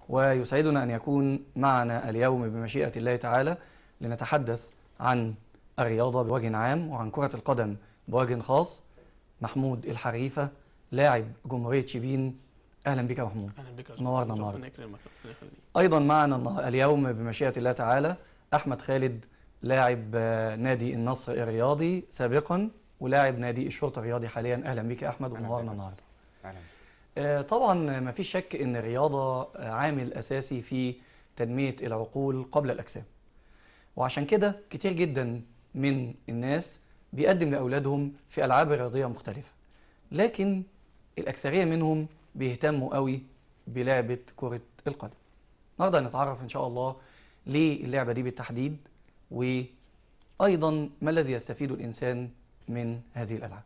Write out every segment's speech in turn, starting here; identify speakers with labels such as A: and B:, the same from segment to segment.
A: ويسعدنا أن يكون معنا اليوم بمشيئة الله تعالى لنتحدث عن الرياضة بوجه عام وعن كرة القدم بوجه خاص محمود الحريفة لاعب جمهورية شبين أهلا بك يا محمود
B: اهلا بك يا أستاذ.
A: نورنا
B: ربنا
A: النهارده.
B: يكرمك ربنا يخليك
A: أيضا معنا النه- اليوم بمشيئة الله تعالى أحمد خالد لاعب آه، نادي النصر الرياضي سابقا ولاعب نادي الشرطة الرياضي حاليا أهلا بك يا أحمد
C: أهلا
A: ونورنا
C: بك.
A: النهارده
C: أهلا
A: آه، طبعا ما فيش شك ان الرياضه آه، عامل اساسي في تنميه العقول قبل الاجسام وعشان كده كتير جدا من الناس بيقدم لاولادهم في العاب رياضيه مختلفه لكن الاكثريه منهم بيهتموا قوي بلعبه كره القدم النهارده هنتعرف ان شاء الله ليه اللعبه دي بالتحديد وايضا ما الذي يستفيد الانسان من هذه الالعاب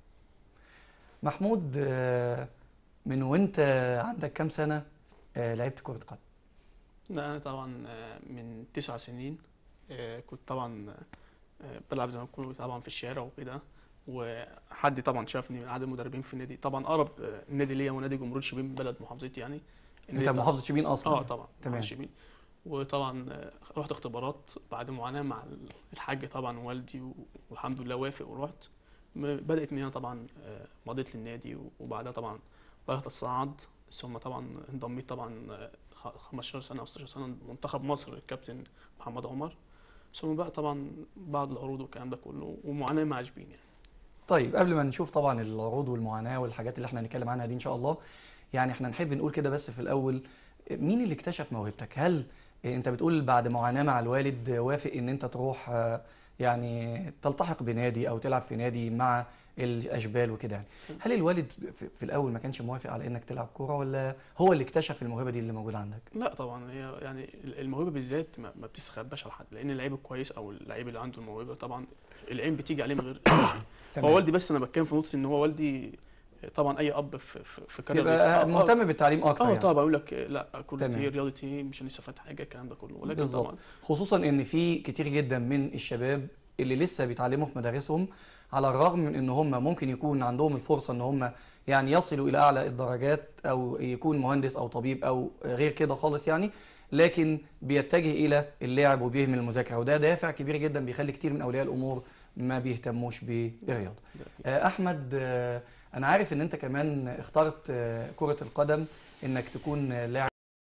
A: محمود آه، من وانت عندك كام سنة آه، لعبت كرة قدم
B: لا انا طبعا آه، من تسع سنين آه، كنت طبعا آه، بلعب زي ما بقول طبعا في الشارع وكده وحد طبعا شافني من عدد المدربين في النادي طبعا اقرب آه، نادي ليا ونادي جمهورية شبين بلد محافظتي يعني
A: انت
B: النادي طبعاً-
A: محافظة شبين اصلا
B: اه طبعا
A: تمام.
B: محافظة شبين وطبعا آه، رحت اختبارات بعد معاناة مع الحاج طبعا والدي و- والحمد لله وافق ورحت م- بدأت من هنا طبعا آه، مضيت للنادي وبعدها طبعا بدأت أتصعد ثم طبعا انضميت طبعا آه، خ- 15 سنة أو 16 سنة منتخب مصر الكابتن محمد عمر ثم بقى طبعا بعد العروض والكلام ده كله ومعاناة مع شبين يعني
A: طيب قبل ما نشوف طبعا العروض والمعاناة والحاجات اللي احنا هنتكلم عنها دي ان شاء الله يعني احنا نحب نقول كده بس في الاول مين اللي اكتشف موهبتك هل انت بتقول بعد معاناة مع الوالد وافق ان انت تروح آه، يعني تلتحق بنادي او تلعب في نادي مع الاشبال وكده يعني هل الوالد في في الاول ما كانش موافق على انك تلعب كورة ولا هو اللي اكتشف الموهبة دي اللي موجودة عندك
B: لا طبعا هي يعني الموهبه بالذات ما ما بتستخباش على حد لان اللعيب الكويس او اللعيب اللي عنده الموهبه طبعا العين بتيجي عليه من غير هو والدي بس انا بتكلم في نقطه ان هو والدي طبعا اي اب في في, في كارير
A: يبقى
B: آه،
A: مهتم بالتعليم اكتر
B: اه
A: يعني
B: طبعا بقول لك لا كل
A: تمام.
B: دي رياضه ايه مش هنستفاد حاجه الكلام ده كله ولكن
A: بالظبط.
B: طبعا
A: خصوصا ان في كتير جدا من الشباب اللي لسه بيتعلموا في مدارسهم على الرغم من ان هم ممكن يكون عندهم الفرصه ان هم يعني يصلوا الى اعلى الدرجات او يكون مهندس او طبيب او غير كده خالص يعني لكن بيتجه الى اللعب وبيهمل المذاكره وده دافع كبير جدا بيخلي كتير من اولياء الامور ما بيهتموش بالرياضه.
B: ده أكيد.
A: آه، احمد آه، انا عارف ان انت كمان اخترت آه، كره القدم انك تكون آه، لاعب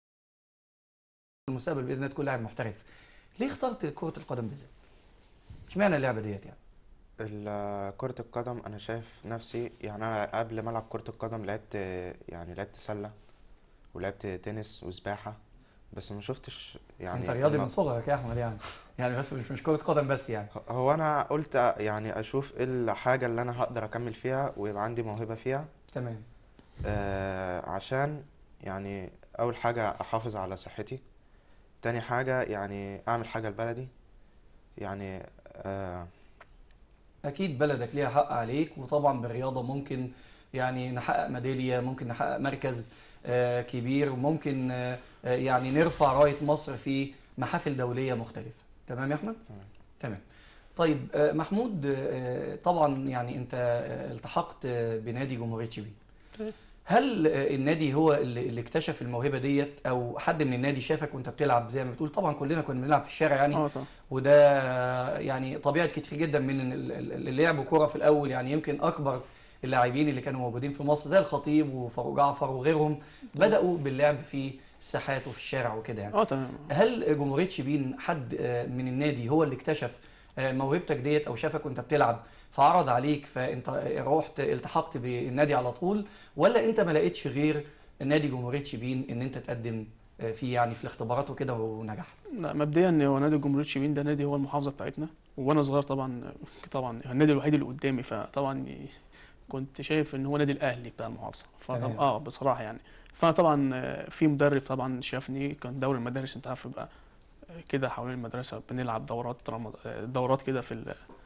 A: في المستقبل باذن الله تكون لاعب محترف ليه اخترت كره القدم بالذات اشمعنى اللعبه ديت يعني
C: ال- كرة القدم أنا شايف نفسي يعني أنا قبل ما ألعب كرة القدم لعبت يعني لعبت سلة ولعبت تنس وسباحة بس ما شفتش يعني
A: انت رياضي
C: الم-
A: من صغرك يا احمد يعني يعني بس مش مش كره قدم بس يعني
C: هو أنا قلت يعني أشوف إيه الحاجة اللي أنا هقدر أكمل فيها ويبقى عندي موهبة فيها
A: تمام
C: آه عشان يعني أول حاجة أحافظ على صحتي تاني حاجة يعني أعمل حاجة لبلدي يعني آه
A: اكيد بلدك ليها حق عليك وطبعا بالرياضه ممكن يعني نحقق ميداليه ممكن نحقق مركز آه، كبير وممكن آه، آه، يعني نرفع رايه مصر في محافل دوليه مختلفه تمام يا احمد
C: تمام.
A: تمام طيب آه، محمود آه، طبعا يعني انت آه، التحقت آه، بنادي جمهوريه شبين
B: تمام.
A: هل آه، النادي هو اللي اللي اكتشف الموهبه ديت او حد من النادي شافك وانت بتلعب زي ما بتقول طبعا كلنا كنا بنلعب في الشارع يعني
B: اه طبعا
A: وده يعني طبيعه كتير جدا من ال- ال- اللي لعبوا كوره في الاول يعني يمكن اكبر اللاعبين اللي كانوا موجودين في مصر زي الخطيب وفاروق جعفر وغيرهم بداوا باللعب في الساحات وفي الشارع وكده يعني
B: اه تمام
A: هل جمهوريه شبين حد آه، من النادي هو اللي اكتشف آه، موهبتك ديت او شافك وانت بتلعب فعرض عليك فانت رحت التحقت بالنادي على طول ولا انت ما لقيتش غير نادي جمهوريه شبين ان انت تقدم آه، فيه يعني في الاختبارات وكده ونجحت
B: لا مبدئيا هو نادي جمهورية شبين ده نادي هو المحافظة بتاعتنا وانا صغير طبعا طبعا النادي الوحيد اللي قدامي فطبعا كنت شايف ان هو نادي الاهلي بتاع المحافظة
A: تمام.
B: فطبعا اه بصراحة يعني فانا طبعا آه، في مدرب طبعا شافني كان دوري المدارس انت عارف بقى آه، كده حوالين المدرسة بنلعب دورات رمض... آه، دورات كده في ال...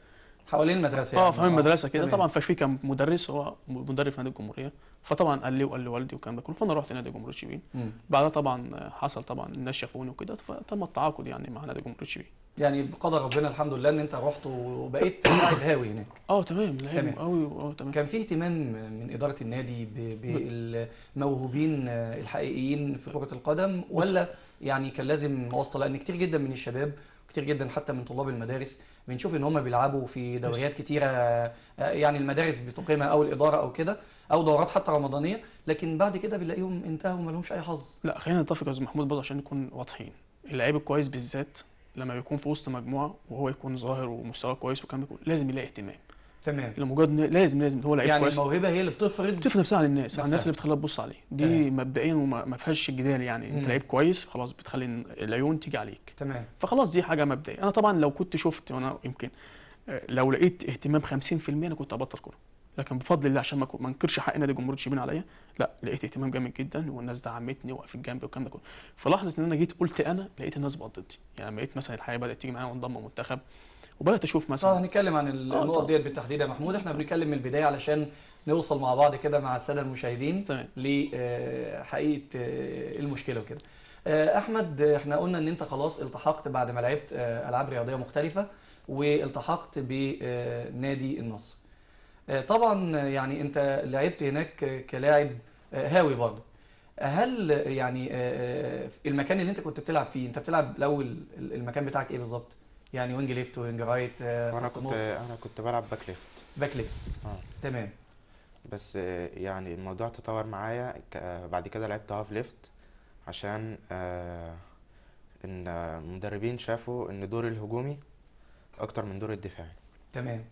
A: حوالين المدرسه
B: اه
A: يعني.
B: في المدرسه كده
A: تمام.
B: طبعا ففي كان مدرس هو مدرب في نادي الجمهوريه فطبعا قال لي وقال لوالدي والكلام ده كله فانا رحت نادي جمهوريه شبين
A: مم.
B: بعدها طبعا حصل طبعا الناس شافوني وكده فتم التعاقد يعني مع نادي جمهوريه شبين
A: يعني بقدر ربنا الحمد لله ان انت رحت وبقيت لاعب هاوي هناك
B: اه تمام لعيب
A: تمام.
B: قوي اه تمام
A: كان في اهتمام من اداره النادي ب- بالموهوبين الحقيقيين في كره القدم ولا يعني كان لازم واسطه لان كتير جدا من الشباب كتير جدا حتى من طلاب المدارس بنشوف ان هم بيلعبوا في دوريات كتيره آه، يعني المدارس بتقيمها او الاداره او كده او دورات حتى رمضانيه لكن بعد كده بنلاقيهم انتهوا ما لهمش اي حظ
B: لا خلينا نتفق يا استاذ محمود برضه عشان نكون واضحين اللعيب الكويس بالذات لما بيكون في وسط مجموعه وهو يكون ظاهر ومستواه كويس والكلام ده كله لازم يلاقي اهتمام
A: تمام
B: لمجرد إن- لازم لازم هو لعيب
A: يعني
B: كويس
A: الموهبه هي اللي بتفرض
B: بتفرق نفسها على الناس على الناس
A: نفسها.
B: اللي بتخليها تبص عليه دي
A: تمام.
B: مبدئيا وما ما فيهاش جدال يعني
A: مم.
B: انت لعيب كويس خلاص بتخلي العيون تيجي عليك
A: تمام
B: فخلاص دي حاجه مبدئيه انا طبعا لو كنت شفت وانا يمكن آه، لو لقيت اهتمام 50% انا كنت هبطل كوره لكن بفضل الله عشان ما أكون- ما انكرش حق نادي جمهوريه شبين عليا لا لقيت اهتمام جامد جدا والناس دعمتني وقفت جنبي والكلام ده كله فلحظه ان انا جيت قلت انا لقيت الناس بقت ضدي يعني لما لقيت مثلا الحياه بدات تيجي معايا وانضم منتخب وبدات اشوف
A: صح
B: مثلا
A: هنتكلم عن
B: آه،
A: النقط
B: طبعا.
A: ديت بالتحديد يا محمود احنا بنتكلم من البدايه علشان نوصل مع بعض كده مع الساده المشاهدين
B: تمام
A: لحقيقه المشكله وكده آه، احمد آه، احنا قلنا ان انت خلاص التحقت بعد ما لعبت آه، العاب رياضيه مختلفه والتحقت بنادي النصر آه، طبعا آه، يعني انت لعبت هناك آه، كلاعب آه، هاوي برضه هل آه، يعني آه، آه، المكان اللي انت كنت بتلعب فيه انت بتلعب الاول المكان بتاعك ايه بالظبط يعني وينج ليفت وينج رايت آه،
C: وانا
A: خط
C: كنت
A: نص
C: انا كنت بلعب باك ليفت
A: باك ليفت
C: اه
A: تمام
C: بس آه، يعني الموضوع تطور معايا ك- آه، بعد كده لعبت هاف ليفت عشان آه، ان آه، المدربين شافوا ان دوري الهجومي اكتر من دور الدفاعي
A: تمام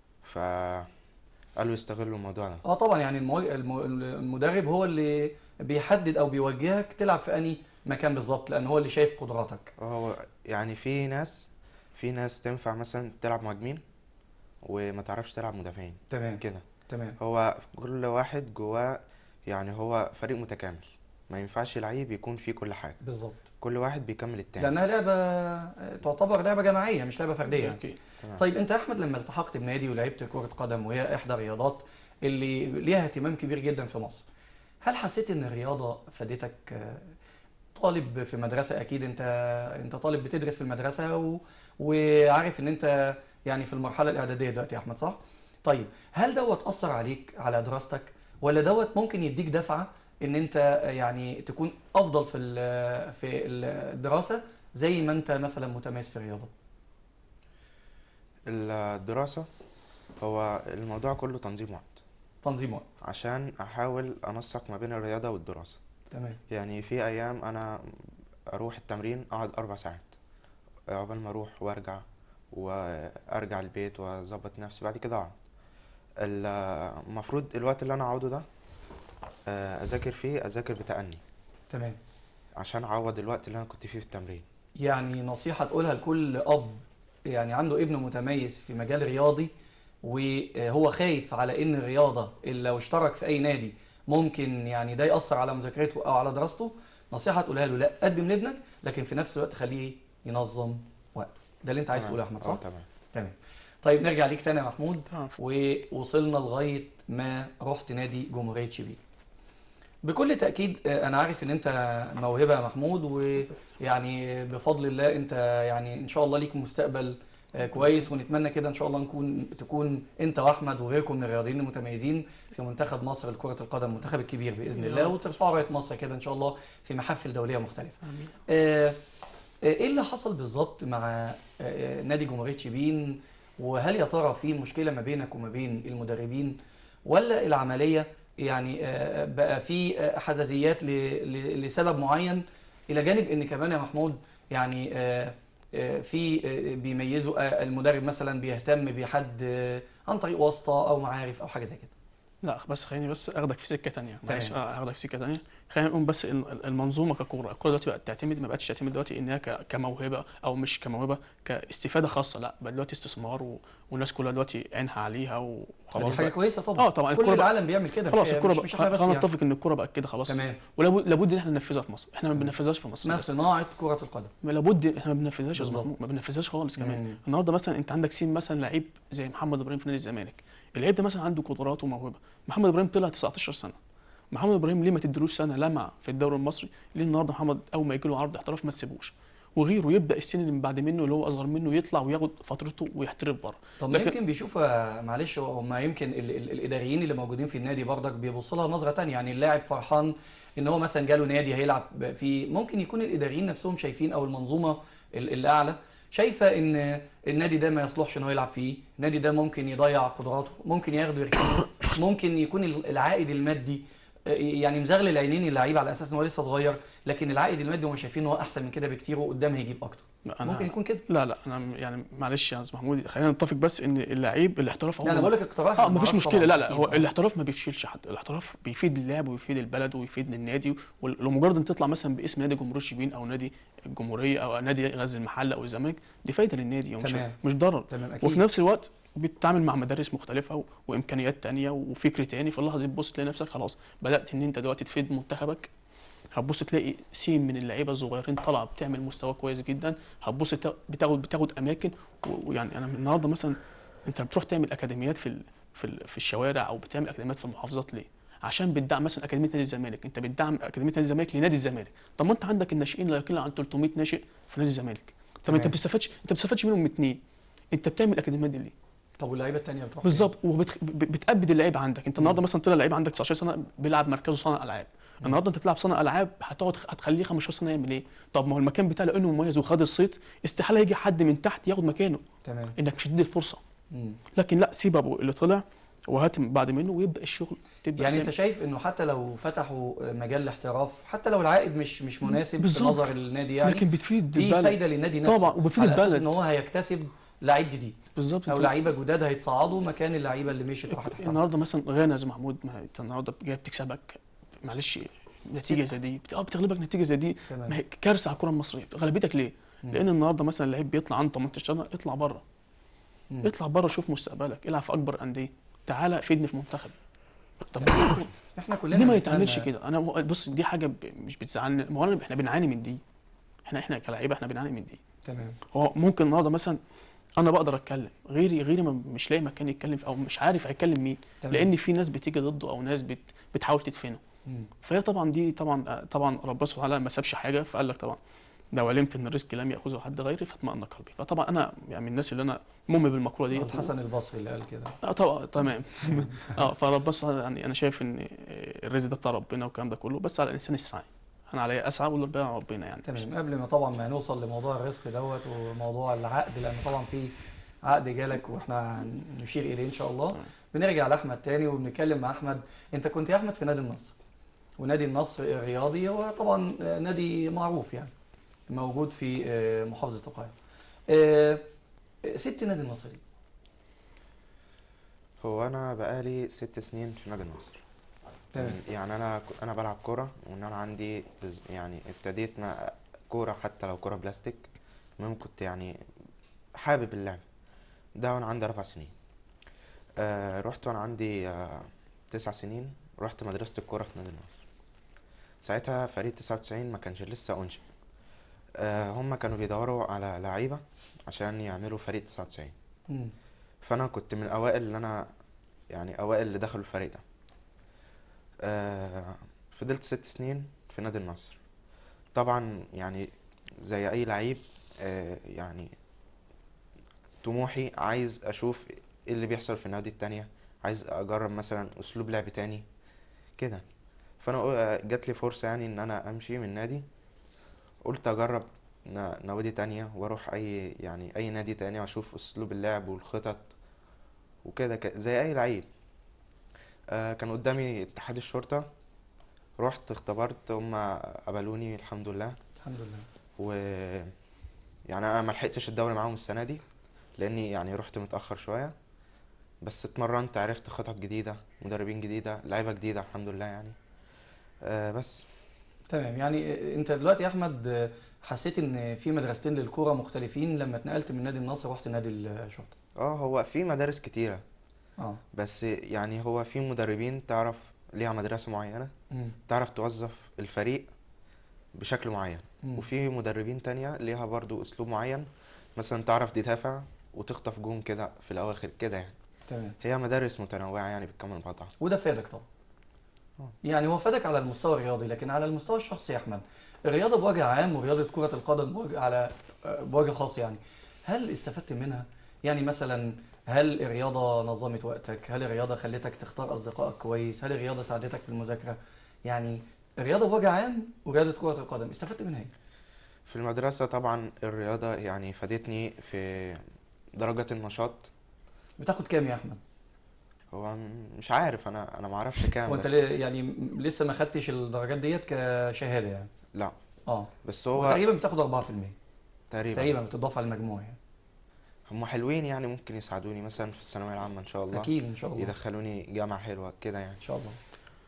C: فقالوا يستغلوا الموضوع ده
A: اه طبعا يعني المو... الم- المدرب هو اللي بيحدد او بيوجهك تلعب في انهي مكان بالظبط لان هو اللي شايف قدراتك
C: هو يعني في ناس في ناس تنفع مثلا تلعب مهاجمين وما تعرفش تلعب مدافعين
A: تمام
C: كده
A: تمام
C: هو كل واحد جواه يعني هو فريق متكامل ما ينفعش لعيب يكون فيه كل حاجة
A: بالظبط
C: كل واحد بيكمل التاني
A: لانها لعبه آه، تعتبر لعبه جماعيه مش لعبه فرديه يعني.
B: أكيد.
C: تمام.
A: طيب انت يا احمد لما التحقت بنادي ولعبت كره قدم وهي احدى الرياضات اللي ليها اهتمام كبير جدا في مصر هل حسيت ان الرياضه فادتك آه، طالب في مدرسه اكيد انت انت طالب بتدرس في المدرسه و... وعارف ان انت يعني في المرحله الاعداديه دلوقتي يا احمد صح طيب هل دوت اثر عليك على دراستك ولا دوت ممكن يديك دفعه ان انت يعني تكون افضل في ال- في الدراسه زي ما انت مثلا متميز في الرياضه
C: الدراسة هو الموضوع كله تنظيم وقت
A: تنظيم وقت
C: عشان أحاول أنسق ما بين الرياضة والدراسة
A: تمام
C: يعني في أيام أنا أروح التمرين أقعد أربع ساعات عقبال ما أروح وأرجع وأرجع البيت وأظبط نفسي بعد كده أقعد المفروض الوقت اللي أنا أقعده ده آه، أذاكر فيه أذاكر بتأني
A: تمام
C: عشان أعوض الوقت اللي أنا كنت فيه في التمرين
A: يعني نصيحة تقولها لكل أب يعني عنده ابن متميز في مجال رياضي وهو خايف على إن الرياضة اللي لو اشترك في أي نادي ممكن يعني ده يأثر على مذاكرته أو على دراسته نصيحة تقولها له لا قدم لابنك لكن في نفس الوقت خليه ينظم وقته ده اللي أنت عايز
C: تمام.
A: تقوله يا أحمد
C: اه
A: صح؟
C: تمام
A: تمام طيب نرجع ليك تاني يا محمود
B: تمام.
A: ووصلنا لغاية ما رحت نادي جمهورية شبين بكل تأكيد آه، أنا عارف إن أنت موهبة يا محمود ويعني بفضل الله أنت يعني إن شاء الله ليك مستقبل آه، كويس ونتمنى كده إن شاء الله نكون تكون أنت وأحمد وغيركم من الرياضيين المتميزين في منتخب مصر لكرة القدم المنتخب الكبير بإذن
B: يا
A: الله
B: رب.
A: وترفعوا راية مصر كده إن شاء الله في محافل دولية مختلفة.
B: آمين.
A: آه، آه، ايه اللي حصل بالظبط مع آه، آه، نادي جمهورية شبين وهل يا ترى في مشكلة ما بينك وما بين المدربين ولا العملية يعني آه، بقى في آه، حزازيات ل- ل- لسبب معين إلى جانب إن كمان يا محمود يعني آه، آه، في آه، بيميزوا آه، المدرب مثلا بيهتم بحد آه، عن طريق واسطة أو معارف أو حاجة زي كده
B: لا بس خليني بس اخدك في سكه تانية معلش
A: تمام.
B: آه، اخدك في سكه تانية خلينا نقول بس ال- ال- المنظومه ككوره الكوره دلوقتي بقت تعتمد ما بقتش تعتمد دلوقتي ان هي ك- كموهبه او مش كموهبه كاستفاده خاصه لا بقى دلوقتي استثمار و... والناس كلها دلوقتي عينها عليها
A: دي
B: وخلاص
A: حاجه
B: بقى.
A: كويسه طبعا
B: اه طبعا
A: كل
B: الكوره بقى
A: العالم بيعمل كده
B: خلاص
A: مش
B: الكوره
A: مش,
B: بقى
A: مش احنا بس
B: خلينا
A: يعني
B: نتفق ان الكوره بقت كده خلاص
A: تمام
B: ولابد لابد ان احنا ننفذها في مصر احنا ما
A: مم.
B: بننفذهاش في مصر
A: اسمها
B: بس.
A: صناعه كره القدم
B: لابد احنا ما بننفذهاش يا أستاذ
A: بالظبط.
B: محمود، ما بننفذهاش خالص كمان
A: مم.
B: النهارده مثلا انت عندك سين مثلا لعيب زي محمد ابراهيم في نادي الزمالك اللعيب ده مثلا عنده قدرات وموهبه محمد ابراهيم طلع 19 سنه محمد ابراهيم ليه ما تديلوش سنه لمع في الدوري المصري ليه النهارده محمد اول ما يجي له عرض احتراف ما تسيبوش وغيره يبدا السن اللي من بعد منه اللي هو اصغر منه يطلع وياخد فترته ويحترف بره
A: طب ما
B: لكن-
A: يمكن بيشوف آه، معلش هم يمكن ال ال الاداريين اللي موجودين في النادي برضك بيبصوا لها نظره تانية يعني اللاعب فرحان ان هو مثلا جاله نادي هيلعب فيه ممكن يكون الاداريين نفسهم شايفين او المنظومه ال- الاعلى شايفه ان النادي ده ما يصلحش ان هو يلعب فيه النادي ده ممكن يضيع قدراته ممكن ياخده يركنه ممكن يكون ال- العائد المادي آه، يعني مزغلل عينين اللعيب على اساس ان هو لسه صغير لكن العائد المادي هم شايفين ان هو احسن من كده بكتير وقدام هيجيب اكتر
B: لا، أنا-
A: ممكن يكون كده
B: لا لا انا م- يعني معلش يا استاذ محمود خلينا نتفق بس ان اللعيب الاحتراف
A: لا انا
B: عمره
A: بقول لك اقتراح
B: اه
A: أنا
B: مفيش
A: معرفش
B: مشكله
A: طبعاً،
B: لا لا
A: أكيد
B: هو
A: طبعاً.
B: الاحتراف ما بيشيلش حد الاحتراف بيفيد اللاعب ويفيد البلد ويفيد النادي ولمجرد ان تطلع مثلا باسم نادي جمهوريه الشبين او نادي الجمهوريه او نادي غزل المحله او الزمالك دي فايده للنادي ومش
A: تمام.
B: مش ضرر
A: تمام اكيد
B: وفي نفس الوقت بتتعامل مع مدارس مختلفه و... وامكانيات تانية وفكر تاني في اللحظه دي تبص تلاقي نفسك خلاص بدات ان انت دلوقتي تفيد منتخبك هتبص تلاقي سين من اللعيبه الصغيرين طالعه بتعمل مستوى كويس جدا هتبص تا- بتاخد بتاخد اماكن و- ويعني انا النهارده مثلا انت بتروح تعمل اكاديميات في ال... في ال... في الشوارع او بتعمل اكاديميات في المحافظات ليه؟ عشان بتدعم مثلا اكاديميه نادي الزمالك انت بتدعم اكاديميه نادي الزمالك لنادي الزمالك طب ما انت عندك الناشئين لا يقل عن 300 ناشئ في نادي الزمالك طب انت
A: تمام.
B: بتستفادش انت بتستفادش منهم اتنين انت بتعمل اكاديميات دي ليه؟
A: طب واللعيبه الثانيه بتروح
B: بالظبط وبتأبد اللعيب عندك انت النهارده مثلا طلع لعيب عندك 19 سنه بيلعب مركزه صانع العاب النهارده انت بتلعب صانع العاب هتقعد هتخليه 15 سنه يعمل ايه؟ طب ما هو المكان بتاعه لانه مميز وخد الصيت استحاله يجي حد من تحت ياخد مكانه
A: تمام
B: انك مش تدي الفرصه
A: مم.
B: لكن لا سيب ابو اللي طلع وهات بعد منه ويبدا الشغل تبدا
A: يعني انت
B: تعمل.
A: شايف انه حتى لو فتحوا مجال الاحتراف حتى لو العائد مش مش مناسب في
B: بالظبط.
A: نظر النادي يعني
B: لكن بتفيد
A: دي
B: البلد
A: فايده للنادي نفسه
B: طبعا وبتفيد
A: على اساس
B: البلد
A: ان هو هيكتسب لعيب جديد
B: بالظبط
A: او
B: انت-
A: لعيبه جداد هيتصعدوا مكان اللعيبه اللي مشيت وراحت تحتها
B: النهارده مثلا غانا يا زي محمود ما انت النهارده جاي بتكسبك معلش نتيجه زي دي بت- اه بتغلبك نتيجه زي دي ما
A: تمام
B: هي كارثه على الكره المصريه غلبتك ليه؟
A: مم.
B: لان النهارده مثلا اللعيب بيطلع عنده 18 سنه اطلع بره
A: مم.
B: اطلع بره شوف مستقبلك العب في اكبر انديه تعالى فيدني في منتخب طب
A: احنا كلنا
B: ليه ما
A: بنتمنى-
B: يتعملش كده انا بص دي حاجه ب- مش بتزعلني ما هو أنا- احنا بنعاني من دي احنا احنا كلاعيبه احنا بنعاني من دي
A: تمام
B: هو ممكن النهارده مثلا انا بقدر اتكلم غيري غيري ما- مش لاقي مكان يتكلم في- او مش عارف هيتكلم مين
A: تمام.
B: لان في ناس بتيجي ضده او ناس بت بتحاول تدفنه
A: مم.
B: فهي طبعا دي طبعا طبعا ربنا سبحانه وتعالى ما سابش حاجه فقال لك طبعا لو علمت ان الرزق لم ياخذه حد غيري فاطمأن قلبي فطبعا انا يعني من الناس اللي انا مؤمن بالمقوله دي
A: الحسن البصري اللي قال كده
B: اه طبعا تمام اه فربنا سبحانه يعني انا شايف ان الرزق ده بتاع ربنا والكلام ده كله بس على الانسان يسعى انا عليا اسعى والربنا ربنا يعني
A: تمام قبل ما طبعا ما نوصل لموضوع الرزق دوت وموضوع العقد لان طبعا في عقد جالك واحنا نشير اليه ان شاء الله
B: تمام.
A: بنرجع لاحمد تاني وبنتكلم مع احمد انت كنت يا احمد في نادي النصر ونادي النصر الرياضي هو طبعا نادي معروف يعني موجود في آه، محافظه القاهره آه، سبت نادي النصر ليه؟
C: هو انا بقالي ست سنين في نادي النصر
A: تمام
C: يعني انا ك- انا بلعب كوره وان انا عندي بز- يعني ابتديت مع كوره حتى لو كوره بلاستيك المهم كنت يعني حابب اللعب ده وانا عندي اربع سنين آه رحت وانا عندي آه تسع سنين رحت مدرسة الكورة في نادي النصر ساعتها فريق تسعة وتسعين ما كانش لسه أنشئ آه هم كانوا بيدوروا على لعيبة عشان يعملوا فريق تسعة وتسعين
A: مم.
C: فانا كنت من الاوائل اللي انا يعني اوائل اللي دخلوا الفريق ده آه فضلت ست سنين في نادي النصر طبعا يعني زي اي لعيب آه يعني طموحي عايز اشوف ايه اللي بيحصل في النوادي التانية عايز اجرب مثلا اسلوب لعب تاني كده فانا قو- جات لي فرصة يعني ان انا امشي من نادي قلت اجرب ن- نوادي تانية واروح اي يعني اي نادي تاني واشوف اسلوب اللعب والخطط وكده ك- زي اي لعيب آه كان قدامي اتحاد الشرطة رحت اختبرت هم قبلوني الحمد لله
A: الحمد لله
C: و يعني انا ما لحقتش الدوري معاهم السنة دي لاني يعني رحت متأخر شوية بس اتمرنت عرفت خطط جديدة مدربين جديدة لعيبة جديدة الحمد لله يعني آه بس
A: تمام يعني انت دلوقتي يا احمد حسيت ان في مدرستين للكوره مختلفين لما اتنقلت من نادي النصر رحت نادي الشرطه
C: اه هو في مدارس كتيرة
A: اه
C: بس يعني هو في مدربين تعرف ليها مدرسة معينة
A: مم.
C: تعرف توظف الفريق بشكل معين
A: مم.
C: وفي مدربين تانية ليها برضو اسلوب معين مثلا تعرف تدافع وتخطف جون كده في الاواخر كده يعني
A: تمام
C: هي مدارس متنوعة يعني بتكمل بعضها
A: وده فادك طبعا
C: آه.
A: يعني هو فادك على المستوى الرياضي لكن على المستوى الشخصي يا احمد الرياضه بوجه عام ورياضه كره القدم بوجه على بوجه خاص يعني هل استفدت منها يعني مثلا هل الرياضه نظمت وقتك هل الرياضه خلتك تختار اصدقائك كويس هل الرياضه ساعدتك في المذاكره يعني الرياضه بوجه عام ورياضه كره القدم استفدت منها ايه
C: في المدرسة طبعا الرياضة يعني فادتني في درجة النشاط
A: بتاخد كام يا احمد
C: هو م- مش عارف انا انا معرفش كام
A: وانت
C: بس
A: ليه- يعني م- لسه ما خدتش الدرجات ديت كشهاده يعني
C: لا
A: اه
C: بس
A: هو
C: هو
A: تقريبا بتاخد 4%
C: تقريبا
A: تقريبا بتضاف على المجموع يعني
C: هم حلوين يعني ممكن يساعدوني مثلا في الثانوية العامة ان شاء الله
A: اكيد ان شاء الله
C: يدخلوني جامعة حلوة كده يعني
A: ان شاء الله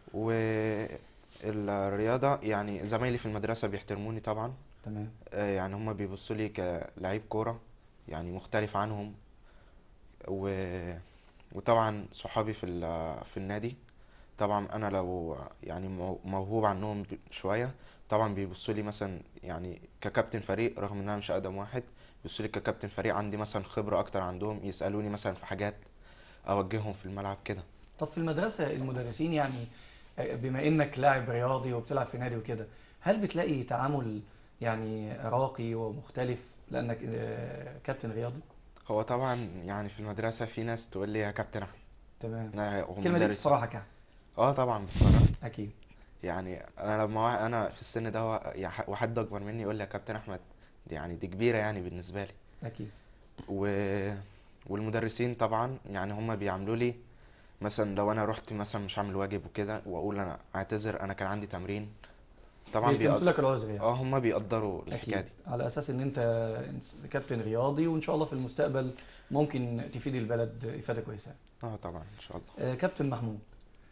C: والرياضة يعني زمايلي في المدرسة بيحترموني طبعا
A: تمام
C: آه، يعني هم بيبصوا لي كلاعب كورة يعني مختلف عنهم و... وطبعا صحابي في ال... في النادي طبعا انا لو يعني مو- موهوب عنهم ب- شوية طبعا بيبصوا لي مثلا يعني ككابتن فريق رغم ان انا مش اقدم واحد بيبصوا لي ككابتن فريق عندي مثلا خبرة اكتر عندهم يسألوني مثلا في حاجات اوجههم في الملعب كده
A: طب في المدرسة المدرسين يعني بما انك لاعب رياضي وبتلعب في نادي وكده هل بتلاقي تعامل يعني راقي ومختلف لانك آه، كابتن رياضي
C: هو طبعا يعني في المدرسة في ناس تقول لي يا كابتن احمد
A: تمام
C: أنا هو
A: الكلمة دي
C: مدرس
A: بصراحة كده
C: اه طبعا بصراحة
A: اكيد
C: يعني انا لما وا- انا في السن ده وا- يع- وحد اكبر مني يقول لي يا كابتن احمد دي يعني دي كبيره يعني بالنسبه لي
A: اكيد
C: و... والمدرسين طبعا يعني هم بيعاملوا لي مثلا لو انا رحت مثلا مش عامل واجب وكده واقول انا اعتذر انا كان عندي تمرين طبعا
A: بيلتمسوا
C: بيقد...
A: لك العذر يعني
C: اه هم بيقدروا الحكايه
A: اكيد
C: دي
A: على اساس ان انت كابتن رياضي وان شاء الله في المستقبل ممكن تفيد البلد افادة كويسة
C: اه طبعا ان شاء الله
A: آه، كابتن محمود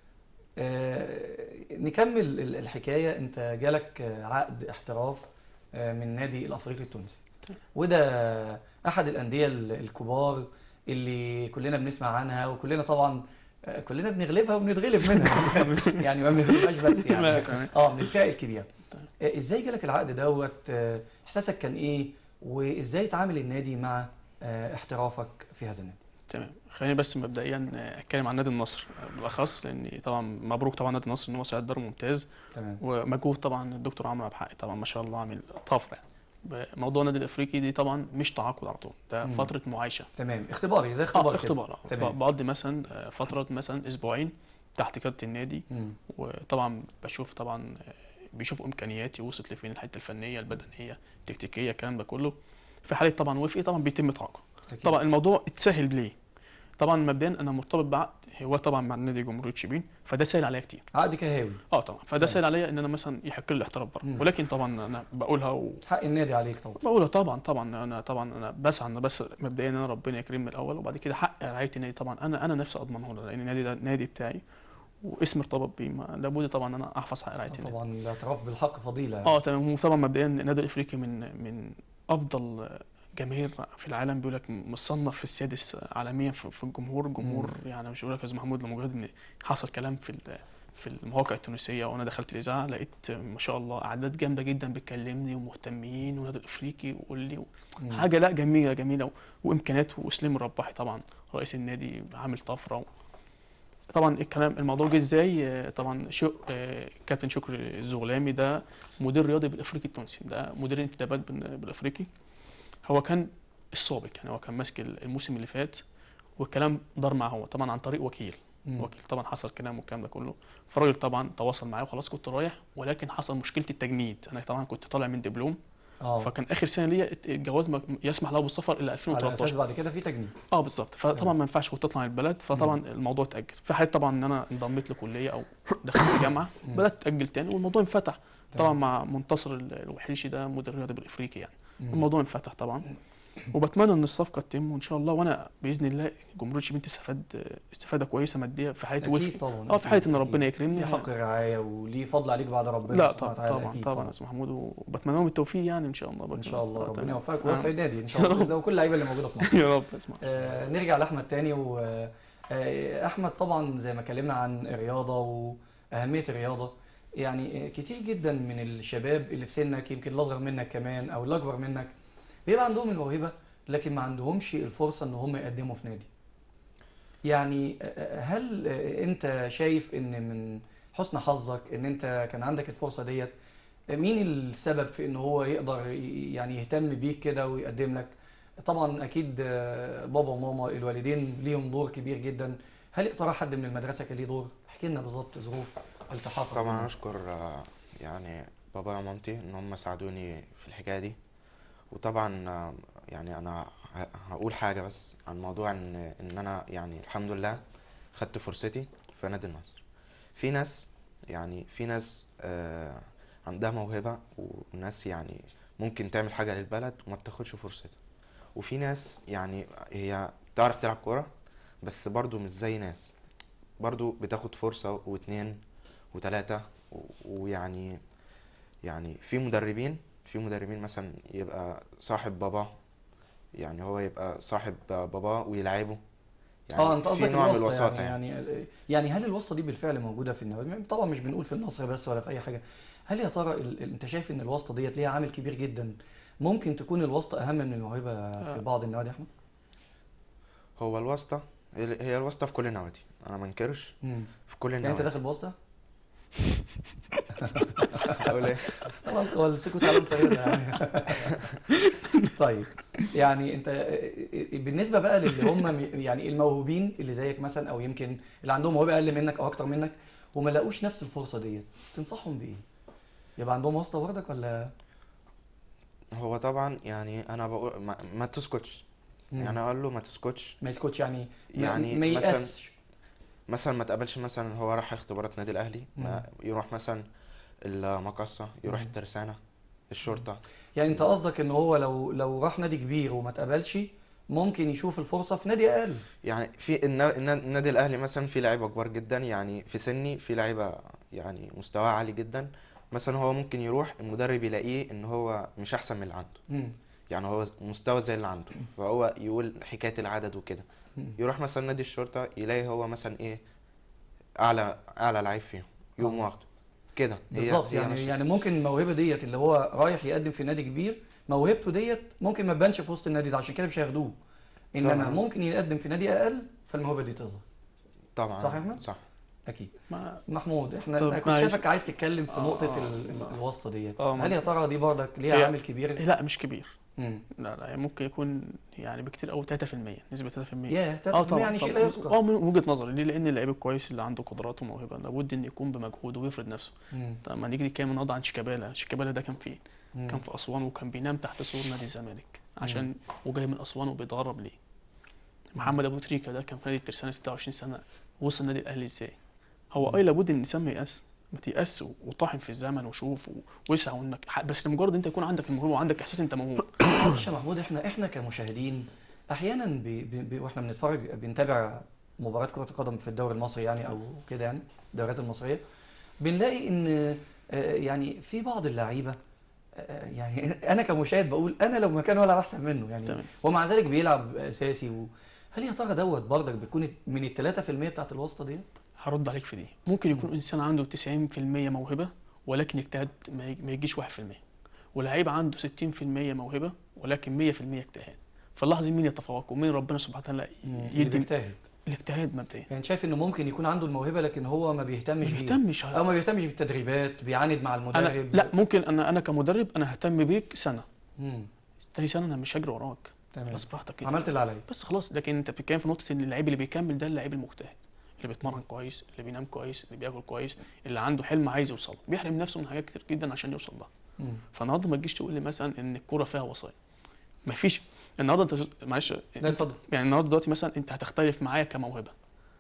A: آه، نكمل ال- الحكاية انت جالك آه، عقد احتراف آه، من نادي الافريقي التونسي وده احد الاندية ال- الكبار اللي كلنا بنسمع عنها وكلنا طبعا آه، كلنا بنغلبها وبنتغلب منها يعني ما بنغلبهاش بس
B: لا،
A: يعني
B: تمام.
A: اه من الفئة الكبيرة آه، ازاي جالك العقد دوت آه، احساسك كان ايه وازاي تعامل النادي مع آه، احترافك في هذا النادي
B: تمام خليني بس مبدئيا اتكلم عن نادي النصر بالاخص لان طبعا مبروك طبعا نادي النصر ان هو صعد دوري ممتاز
A: تمام
B: ومجهود طبعا الدكتور عمرو عبد الحق طبعا ما شاء الله عامل طفره يعني موضوع النادي الافريقي دي طبعا مش تعاقد على طول ده
A: مم.
B: فتره معايشه
A: تمام اختباري زي اختبار
B: اه
A: كده.
B: اختبار آه.
A: تمام.
B: بقضي مثلا آه، فتره مثلا اسبوعين تحت قياده النادي
A: مم.
B: وطبعا بشوف طبعا آه، بيشوفوا امكانياتي وصلت لفين الحته الفنيه البدنيه التكتيكيه الكلام ده كله في حاله طبعا وفقي طبعا بيتم تعاقد
A: أكيد.
B: طبعا الموضوع اتسهل ليه طبعا مبدئيا انا مرتبط بعقد هو طبعا مع نادي جمهوريه شبين فده سهل عليا كتير
A: عقد كهاوي
B: اه طبعا فده
A: تمام.
B: سهل عليا ان انا مثلا يحق لي الاحتراف بره
A: مم.
B: ولكن طبعا انا بقولها و...
A: حق النادي عليك طبعا
B: بقولها طبعا طبعا انا طبعا انا بسعى ان بس مبدئيا ان انا ربنا يكرمني الاول وبعد كده حق رعايه النادي طبعا انا انا نفسي اضمنه له لان النادي ده النادي بتاعي واسم ارتبط بيه ما- لابد طبعا ان انا احفظ حق رعايه النادي
A: طبعا الاعتراف بالحق فضيلة
B: اه تمام وطبعا مبدئيا النادي الافريقي من من افضل جماهير في العالم بيقول لك مصنف في السادس عالميا في في الجمهور جمهور يعني مش بقول لك يا استاذ محمود لمجرد ان حصل كلام في ال- في المواقع التونسيه وانا دخلت الاذاعه لقيت ما شاء الله اعداد جامده جدا بتكلمني ومهتمين والنادي الافريقي وقول لي
A: مم.
B: حاجه لا جميله جميله و- وامكانيات وسليم الرباحي طبعا رئيس النادي عامل طفره و... طبعا الكلام الموضوع جه ازاي آه، طبعا شو آه، كابتن شكري الزغلامي ده مدير رياضي بالافريقي التونسي ده مدير انتدابات بال- بالافريقي هو كان السابق يعني هو كان ماسك الموسم اللي فات والكلام دار معاه هو طبعا عن طريق وكيل
A: مم.
B: وكيل طبعا حصل كلام والكلام ده كله فالراجل طبعا تواصل معايا وخلاص كنت رايح ولكن حصل مشكله التجنيد انا طبعا كنت طالع من دبلوم
A: اه
B: فكان اخر سنه ليا الجواز ما- يسمح له بالسفر الى
A: على اساس
B: 2013
A: بعد كده في تجنيد
B: اه بالظبط فطبعا ما ينفعش كنت تطلع من البلد فطبعا الموضوع اتاجل في حاله طبعا ان انا انضميت لكليه او دخلت جامعه
A: مم.
B: بدات تاجل تاني والموضوع انفتح طبعا
A: تمام.
B: مع منتصر ال- الوحيشي ده مدير رياضي بالافريقي يعني
A: مم.
B: الموضوع انفتح طبعا وبتمنى ان الصفقه تتم وان شاء الله وانا باذن الله جمهور شبين تستفاد استفاده كويسه ماديه في حاله وفق
A: اكيد طبعا
B: اه في حاله ان
A: أكيد.
B: ربنا يكرمني
A: ليه حق الرعايه وليه فضل عليك بعد ربنا
B: لا
A: سبحانه
B: طبعا
A: وتعالى
B: طبعا
A: أكيد
B: طبعا يا استاذ محمود وبتمنى لهم التوفيق يعني ان شاء الله
A: ان شاء الله
B: آه،
A: ربنا
B: تمام.
A: يوفقك
B: آه.
A: ويوفق النادي ان شاء الله ده وكل اللعيبه اللي موجوده في مصر
B: يا رب اسمع
A: آه، نرجع لاحمد تاني واحمد طبعا زي ما اتكلمنا عن الرياضه واهميه الرياضه يعني آه، كتير جدا من الشباب اللي في سنك يمكن الاصغر منك كمان او الاكبر منك بيبقى عندهم الموهبه لكن ما عندهمش الفرصه ان هم يقدموا في نادي يعني آه، هل آه، انت شايف ان من حسن حظك ان انت كان عندك الفرصه ديت مين السبب في ان هو يقدر ي- يعني يهتم بيك كده ويقدم لك طبعا اكيد آه، بابا وماما الوالدين ليهم دور كبير جدا هل يا ترى حد من المدرسه كان ليه دور احكي لنا بالظبط ظروف التحاقك
C: طبعا
A: بيهم.
C: اشكر آه، يعني بابا ومامتي ان هم ساعدوني في الحكايه دي وطبعا آه، يعني انا ه- هقول حاجه بس عن موضوع ان ان انا يعني الحمد لله خدت فرصتي في نادي النصر في ناس يعني في ناس آه، عندها موهبه وناس يعني ممكن تعمل حاجه للبلد وما بتاخدش فرصتها وفي ناس يعني هي بتعرف تلعب كوره بس برضو مش زي ناس برضو بتاخد فرصه واتنين وتلاتة و- ويعني يعني في مدربين في مدربين مثلا يبقى صاحب باباه يعني هو يبقى صاحب باباه ويلعبه يعني
A: اه انت
C: في
A: قصدك
C: نوع من
A: الواسطه
C: الوساطة
A: يعني يعني يعني هل الواسطه دي بالفعل موجوده في النوادي طبعا مش بنقول في النصر بس ولا في اي حاجه هل يا ترى ال... ال- انت شايف ان الواسطه ديت ليها عامل كبير جدا ممكن تكون الواسطه اهم من الموهبه في
B: آه.
A: بعض النوادي يا احمد
C: هو الواسطة هي هي الواسطة في كل النوادي انا ما انكرش
A: مم.
C: في كل
A: يعني انت
C: النوادي
A: داخل بواسطه
C: اقول ايه
A: خلاص هو السكوت على طيب يعني طيب يعني انت بالنسبه بقى للي هم م- يعني الموهوبين اللي زيك مثلا او يمكن اللي عندهم موهبه اقل منك او اكتر منك وما لاقوش نفس الفرصه ديت تنصحهم بايه؟ يبقى عندهم واسطه برضك ولا
C: هو طبعا يعني انا بقول ما, ما تسكتش
A: مم.
C: يعني اقول له ما تسكتش
A: ما يسكتش يعني ما,
C: يعني
A: ما
C: مثلا
A: ييأسش
C: مثلا ما تقابلش مثلا هو راح اختبارات نادي الاهلي ما يروح مثلا المقصة يروح
A: مم.
C: الترسانة الشرطة
A: يعني انت قصدك ان هو لو لو راح نادي كبير وما اتقبلش ممكن يشوف الفرصه في نادي اقل
C: يعني في النا- النا- النادي الاهلي مثلا في لعيبه كبار جدا يعني في سني في لعيبه يعني مستواها عالي جدا مثلا هو ممكن يروح المدرب يلاقيه ان هو مش احسن من اللي عنده
A: مم.
C: يعني هو مستوى زي اللي عنده فهو يقول حكايه العدد وكده
A: مم.
C: يروح مثلا نادي الشرطه يلاقي هو مثلا ايه اعلى اعلى لعيب فيهم يقوم
A: آه.
C: واخده كده هي
A: بالظبط
C: هي
A: يعني
C: ماشية.
A: يعني ممكن الموهبه ديت اللي هو رايح يقدم في نادي كبير موهبته ديت ممكن ما تبانش في وسط النادي ده عشان كده مش هياخدوه انما
C: طبعاً.
A: ممكن يقدم في نادي اقل فالموهبه دي تظهر
C: طبعا
A: صح يا أحمد؟
C: صح
A: اكيد
B: ما
A: محمود احنا
B: طب
A: أنا كنت
B: معلش.
A: شايفك عايز تتكلم في
B: آه،
A: نقطه
B: آه.
A: ال- ال- الواسطه ديت
B: آه،
A: هل يا ترى دي برضك ليها
B: هي-
A: عامل كبير
B: لا مش كبير
A: امم
B: لا لا يعني ممكن يكون يعني بكتير قوي 3% نسبة 3%
A: ياه
B: اه
A: 3%
B: طبعا
A: يعني شيء
B: طبعاً.
A: لا يذكر
B: اه من وجهة نظري ليه لان اللعيب الكويس اللي عنده قدرات وموهبة لابد ان يكون بمجهود ويفرض نفسه
A: مم.
B: طب ما نيجي نتكلم النهارده عن شيكابالا شيكابالا ده كان فين
A: مم.
B: كان في اسوان وكان بينام تحت سور نادي الزمالك عشان وجاي من اسوان وبيتغرب ليه محمد ابو تريكه ده كان في نادي الترسانة 26 سنه وصل النادي الاهلي ازاي هو اي لابد ان الانسان ما ييأس ما تيأس وطاحن في الزمن وشوف و- واسعى وانك ح- بس لمجرد انت يكون عندك الموهبه وعندك احساس انت موهوب
A: معلش يا محمود احنا احنا كمشاهدين احيانا بي بي بي واحنا بنتفرج بنتابع مباراة كرة القدم في الدوري المصري يعني او كده يعني الدوريات المصرية بنلاقي ان آه، يعني في بعض اللعيبة آه، يعني انا كمشاهد بقول انا لو مكانه ولا احسن منه يعني
B: تمام.
A: ومع ذلك بيلعب اساسي و... هل يا ترى دوت برضك بيكون من ال 3% بتاعت الواسطة ديت؟
B: هرد عليك في دي ممكن يكون انسان عنده 90% موهبه ولكن اجتهاد ما يج- ما يجيش 1% ولعيب عنده 60% موهبه ولكن 100% اجتهاد فاللحظه دي مين يتفوق ومين ربنا سبحانه وتعالى
A: اللي
B: يدي
A: بيجتهد
B: الاجتهاد مبدئيا
A: يعني شايف انه ممكن يكون عنده الموهبة لكن هو ما
B: ما
A: بيهتمش بيها
B: بيهتمش
A: او ما بيهتمش بالتدريبات بيعاند مع
B: انا
A: المدرب
B: لا ممكن انا انا كمدرب انا ههتم بيك سنه
A: مم.
B: تاني سنه انا مش هجري وراك
A: تمام
B: خلاص براحتك كده
A: عملت اللي عليا
B: بس خلاص لكن انت بتتكلم في نقطه ان اللعيب اللي بيكمل ده اللعيب المجتهد اللي بيتمرن كويس اللي بينام كويس اللي بياكل كويس اللي عنده حلم عايز يوصل له. بيحرم نفسه من حاجات كتير جدا عشان يوصل لها
A: مم.
B: فالنهارده ما تجيش تقول لي مثلا ان الكوره فيها وسائط مفيش النهارده انت معلش
A: لا اتفضل
B: يعني النهارده دلوقتي مثلا انت هتختلف معايا كموهبه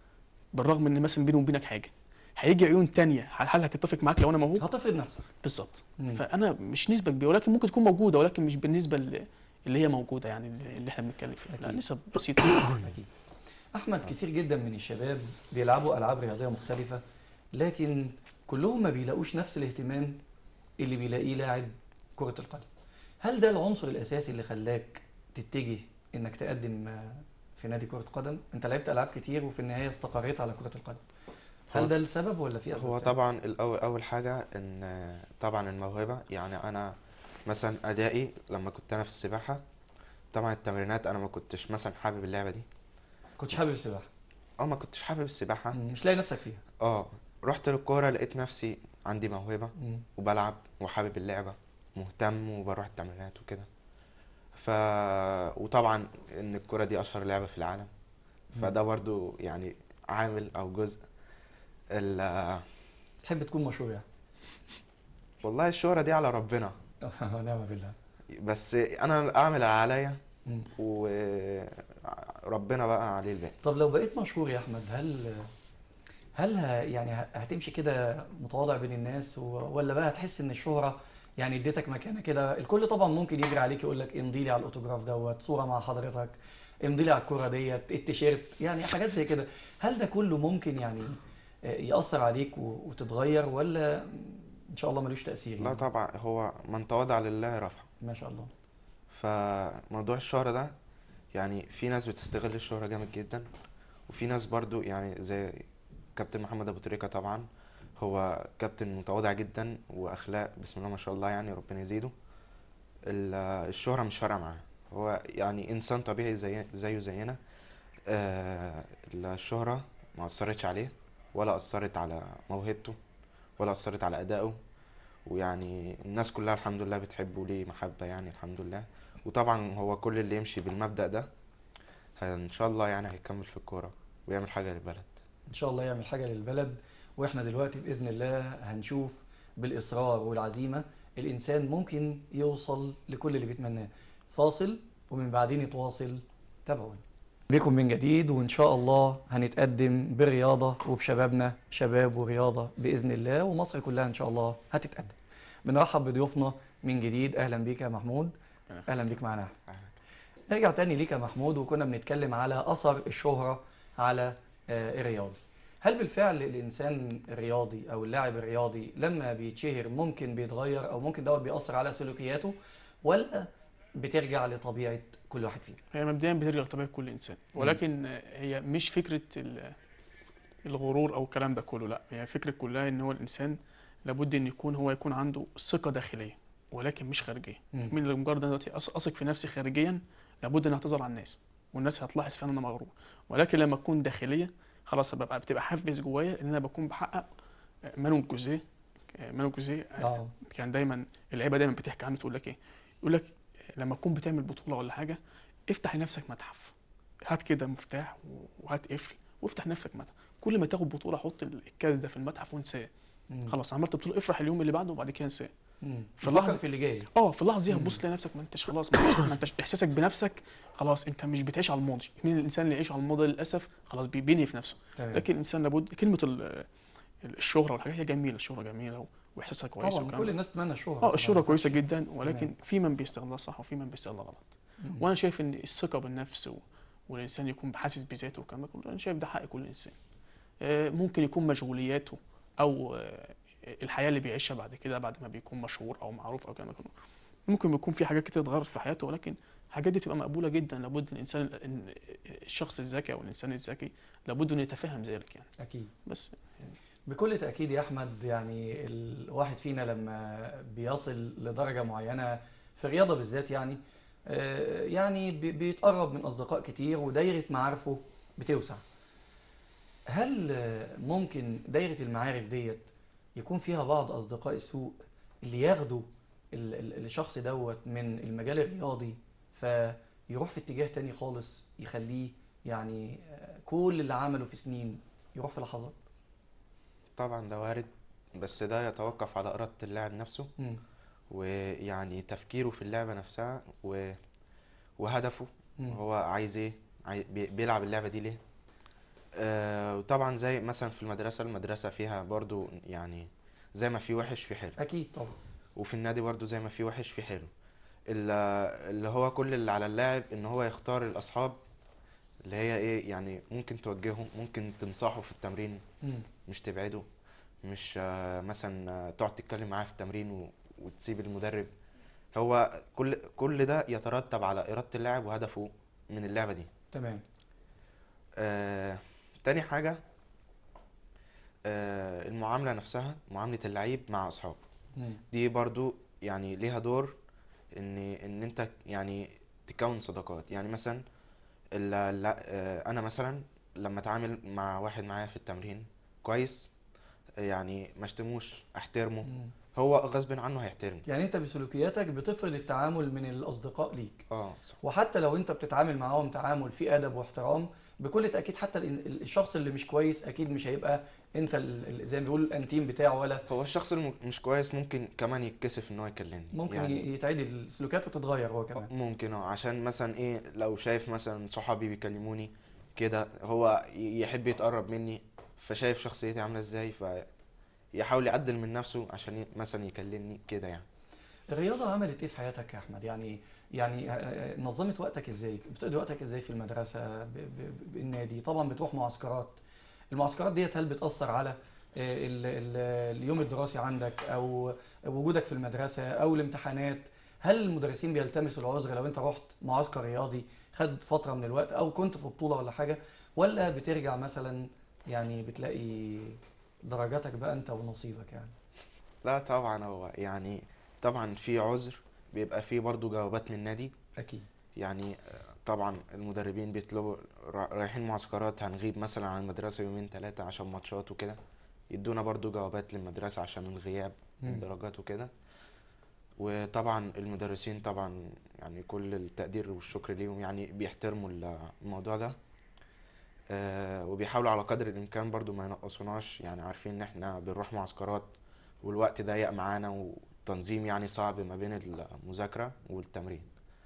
B: بالرغم ان مثلا بيني وبينك حاجه هيجي عيون تانية هل هل هتتفق معاك لو انا موهوب
A: هتفرض نفسك
B: بالظبط
A: مم.
B: فانا مش نسبه كبيره ولكن ممكن تكون موجوده ولكن مش بالنسبه ل- اللي هي موجوده يعني اللي اللي احنا بنتكلم فيها لا
A: أكيد.
B: نسب بسيطه
A: أكيد. أحمد كتير جدا من الشباب بيلعبوا ألعاب رياضية مختلفة لكن كلهم ما بيلاقوش نفس الاهتمام اللي بيلاقيه لاعب كرة القدم هل ده العنصر الأساسي اللي خلاك تتجه إنك تقدم آه، في نادي كرة قدم؟ أنت لعبت ألعاب كتير وفي النهاية استقريت على كرة القدم هل
C: هو-
A: ده السبب ولا في أسباب
C: هو
A: تانية؟
C: طبعا الأول أول حاجة إن طبعا الموهبة يعني أنا مثلا أدائي لما كنت أنا في السباحة طبعا التمرينات أنا ما كنتش مثلا حابب اللعبة دي
A: كنتش حابب السباحة
C: أه ما كنتش حابب السباحة
A: مم، مش لاقي نفسك فيها
C: أه رحت للكورة لقيت نفسي عندي موهبة
A: مم.
C: وبلعب وحابب اللعبة مهتم وبروح التمرينات وكده ف وطبعا ان الكرة دي اشهر لعبة في العالم فده برضو يعني عامل او جزء ال...
A: تحب تكون مشهور يعني
C: والله الشهرة دي على ربنا
A: ونعم بالله
C: بس انا اعمل اللي عليا
A: مم.
C: وربنا بقى عليه الباقي
A: طب لو بقيت مشهور يا احمد هل هل ه- يعني ه- هتمشي كده متواضع بين الناس و- ولا بقى هتحس ان الشهرة يعني اديتك مكانة كده الكل طبعا ممكن يجري عليك يقول لك امضي لي على الاوتوجراف دوت صورة مع حضرتك امضي لي على الكرة ديت التيشيرت يعني حاجات زي كده هل ده كله ممكن يعني آه، يأثر عليك و- وتتغير ولا ان شاء الله ملوش تأثير
C: لا
A: يعني
C: طبعا هو من تواضع لله رفع
A: ما شاء الله
C: فموضوع الشهرة ده يعني في ناس بتستغل الشهرة جامد جدا وفي ناس برضو يعني زي كابتن محمد ابو تريكة طبعا هو كابتن متواضع جدا واخلاق بسم الله ما شاء الله يعني ربنا يزيده ال- الشهرة مش فارقة معاه هو يعني انسان طبيعي زي زيه زينا آه، الشهرة ما اثرتش عليه ولا اثرت على موهبته ولا اثرت على ادائه ويعني الناس كلها الحمد لله بتحبه ليه محبة يعني الحمد لله وطبعا هو كل اللي يمشي بالمبدأ ده ان شاء الله يعني هيكمل في الكورة ويعمل حاجة للبلد
A: ان شاء الله يعمل حاجة للبلد واحنا دلوقتي بإذن الله هنشوف بالإصرار والعزيمة الإنسان ممكن يوصل لكل اللي بيتمناه فاصل ومن بعدين يتواصل تابعونا بكم من جديد وإن شاء الله هنتقدم بالرياضة وبشبابنا شباب ورياضة بإذن الله ومصر كلها إن شاء الله هتتقدم بنرحب بضيوفنا من جديد أهلا بيك يا محمود أهلا بيك معنا نرجع تاني ليك يا محمود وكنا بنتكلم على أثر الشهرة على آه، الرياضي هل بالفعل الإنسان الرياضي أو اللاعب الرياضي لما بيتشهر ممكن بيتغير أو ممكن دوت بيأثر على سلوكياته ولا بترجع لطبيعة كل واحد فينا
B: هي مبدئيا بترجع لطبيعه كل انسان ولكن هي مش فكره ال- الغرور او الكلام ده كله لا هي الفكره كلها ان هو الانسان لابد ان يكون هو يكون عنده ثقه داخليه ولكن مش خارجيه
A: مم.
B: من مجرد ان دلوقتي أث- اثق في نفسي خارجيا لابد ان تظهر على الناس والناس هتلاحظ فعلا ان انا مغرور ولكن لما اكون داخليه خلاص ببقى بتبقى حافز جوايا ان انا بكون بحقق مانو جوزيه مانو جوزيه
A: اه
B: كان دايما اللعيبه دايما بتحكي عنه تقول لك ايه يقول لك لما تكون بتعمل بطوله ولا حاجه افتح لنفسك متحف هات كده مفتاح وهات قفل وافتح لنفسك متحف كل ما تاخد بطوله حط الكاس ده في المتحف وانساه
A: مم.
B: خلاص عملت بطوله افرح اليوم اللي بعده وبعد كده انساه
A: مم.
B: في اللحظة-
A: فكر في اللي جاي
B: اه في اللحظه دي
A: مم.
B: هتبص تلاقي نفسك ما انتش خلاص ما انتش, ما انتش احساسك بنفسك خلاص انت مش بتعيش على الماضي مين الانسان اللي يعيش على الماضي للاسف خلاص بي- بينهي في نفسه
A: تمام
B: لكن الانسان لابد كلمه ال- الشهره والحاجات هي جميله الشهره جميله واحساسها كويس
A: طبعا
B: والكلام
A: كل
B: ده.
A: الناس تتمنى الشهرة
B: اه
A: طبعاً.
B: الشهرة كويسة جدا ولكن
A: تمام.
B: في من بيستغلها صح وفي من بيستغلها غلط
A: مم.
B: وانا شايف ان الثقة بالنفس و... والانسان يكون حاسس بذاته والكلام ده كله انا شايف ده حق كل انسان آه، ممكن يكون مشغولياته او آه، الحياة اللي بيعيشها بعد كده بعد ما بيكون مشهور او معروف او الكلام ده كله ممكن يكون في حاجات كتير اتغيرت في حياته ولكن الحاجات دي بتبقى مقبولة جدا لابد الانسان إن الشخص الذكي او الانسان الذكي لابد انه يتفهم ذلك يعني
A: أكيد
B: بس
A: بكل تأكيد يا أحمد يعني الواحد فينا لما بيصل لدرجة معينة في الرياضة بالذات يعني آه، يعني بي- بيتقرب من أصدقاء كتير ودايرة معارفه بتوسع هل آه، ممكن دايرة المعارف ديت يكون فيها بعض أصدقاء السوء اللي ياخدوا ال- ال- الشخص دوت من المجال الرياضي فيروح في اتجاه تاني خالص يخليه يعني آه، كل اللي عمله في سنين يروح في لحظات
C: طبعا ده وارد بس ده يتوقف على إرادة اللاعب نفسه
A: مم.
C: ويعني تفكيره في اللعبة نفسها و... وهدفه
A: مم.
C: هو عايز ايه عاي... بي- بيلعب اللعبة دي ليه آه وطبعا زي مثلا في المدرسة المدرسة فيها برضو يعني زي ما في وحش في حلو
A: أكيد طبعا
C: وفي النادي برضو زي ما في وحش في حلو ال- اللي هو كل اللي على اللاعب ان هو يختار الاصحاب اللي هي ايه يعني ممكن توجهه ممكن تنصحه في التمرين
A: مم.
C: مش تبعده مش آه، مثلا آه، تقعد تتكلم معاه في التمرين و- وتسيب المدرب هو كل كل ده يترتب على إرادة اللاعب وهدفه من اللعبة دي
A: تمام
C: آه، تاني حاجة آه، المعاملة نفسها معاملة اللعيب مع أصحابه
A: مم.
C: دي برضو يعني ليها دور ان ان انت يعني تكون صداقات يعني مثلا ال- ال- آه، انا مثلا لما اتعامل مع واحد معايا في التمرين كويس يعني ما اشتموش احترمه
A: مم.
C: هو غصب عنه هيحترمني
A: يعني انت بسلوكياتك بتفرض التعامل من الاصدقاء ليك
C: اه صح
A: وحتى لو انت بتتعامل معاهم تعامل فيه ادب واحترام بكل تاكيد حتى ال- ال- الشخص اللي مش كويس اكيد مش هيبقى انت ال- ال- زي ما بيقول الانتيم بتاعه ولا
C: هو الشخص اللي مش كويس ممكن كمان يتكسف ان هو يكلمني
A: ممكن
C: يعني
A: ي- يتعدل السلوكيات وتتغير هو كمان
C: ممكن اه عشان مثلا ايه لو شايف مثلا صحابي بيكلموني كده هو ي- يحب يتقرب مني فشايف شخصيتي عاملة ازاي فيحاول يعدل من نفسه عشان ي- مثلا يكلمني كده يعني
A: الرياضة عملت ايه في حياتك يا احمد يعني يعني آه، آه، نظمت وقتك ازاي بتقضي وقتك ازاي في المدرسة ب- ب- بالنادي طبعا بتروح معسكرات المعسكرات ديت هل بتأثر على آه، ال- ال- اليوم الدراسي عندك او وجودك في المدرسة او الامتحانات هل المدرسين بيلتمسوا العذر لو انت رحت معسكر رياضي خد فترة من الوقت او كنت في بطولة ولا حاجة ولا بترجع مثلا يعني بتلاقي درجاتك بقى انت ونصيبك يعني
C: لا طبعا هو يعني طبعا في عذر بيبقى فيه برضو جوابات من النادي
A: اكيد
C: يعني آه، طبعا المدربين بيطلبوا را- رايحين معسكرات هنغيب مثلا عن المدرسة يومين ثلاثة عشان ماتشات وكده يدونا برضو جوابات للمدرسة عشان الغياب
A: مم.
C: الدرجات وكده وطبعا المدرسين طبعا يعني كل التقدير والشكر ليهم يعني بيحترموا ال- الموضوع ده آه، وبيحاولوا على قدر الإمكان برضو ما ينقصوناش يعني عارفين إن إحنا بنروح معسكرات والوقت ضيق معانا والتنظيم يعني صعب ما بين المذاكرة والتمرين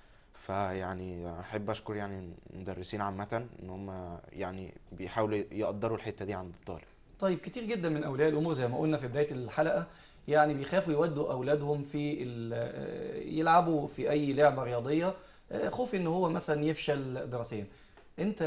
C: فيعني أحب أشكر يعني المدرسين عامة إن هم يعني بيحاولوا يقدروا الحتة دي عند الطالب
A: طيب كتير جدا من اولياء الامور زي ما قلنا في بدايه الحلقه يعني بيخافوا يودوا اولادهم في ال- آه، يلعبوا في اي لعبه رياضيه آه، خوف ان هو مثلا يفشل دراسيا انت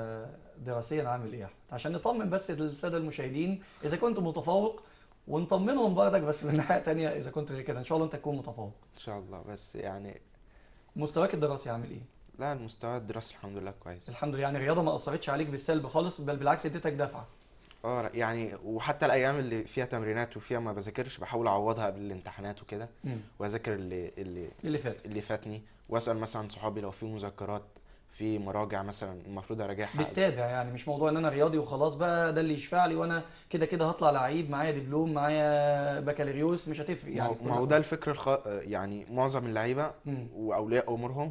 A: دراسيا عامل ايه يا احمد عشان نطمن بس الساده المشاهدين اذا كنت متفوق ونطمنهم برضك بس من ناحيه تانية اذا كنت غير كده ان شاء الله انت تكون متفوق
C: إن شاء الله بس يعني
A: مستواك الدراسي عامل ايه
C: لا المستوى الدراسي الحمد لله كويس
A: الحمد لله يعني الرياضه ما اثرتش عليك بالسلب خالص بل بالعكس اديتك دفعه
C: اه يعني وحتى الايام اللي فيها تمرينات وفيها ما بذاكرش بحاول اعوضها قبل الامتحانات وكده
A: مم.
C: واذاكر اللي اللي
A: اللي فات
C: اللي فاتني واسال مثلا صحابي لو في مذكرات في مراجع مثلا المفروض اراجعها
A: بتتابع يعني مش موضوع ان انا رياضي وخلاص بقى ده اللي يشفع لي وانا كده كده هطلع لعيب معايا دبلوم معايا بكالوريوس مش هتفرق
C: ما
A: يعني
C: هو-
A: في كل
C: ما هو
A: حاجة.
C: ده الفكر الخ... يعني معظم اللعيبه
A: مم.
C: واولياء امورهم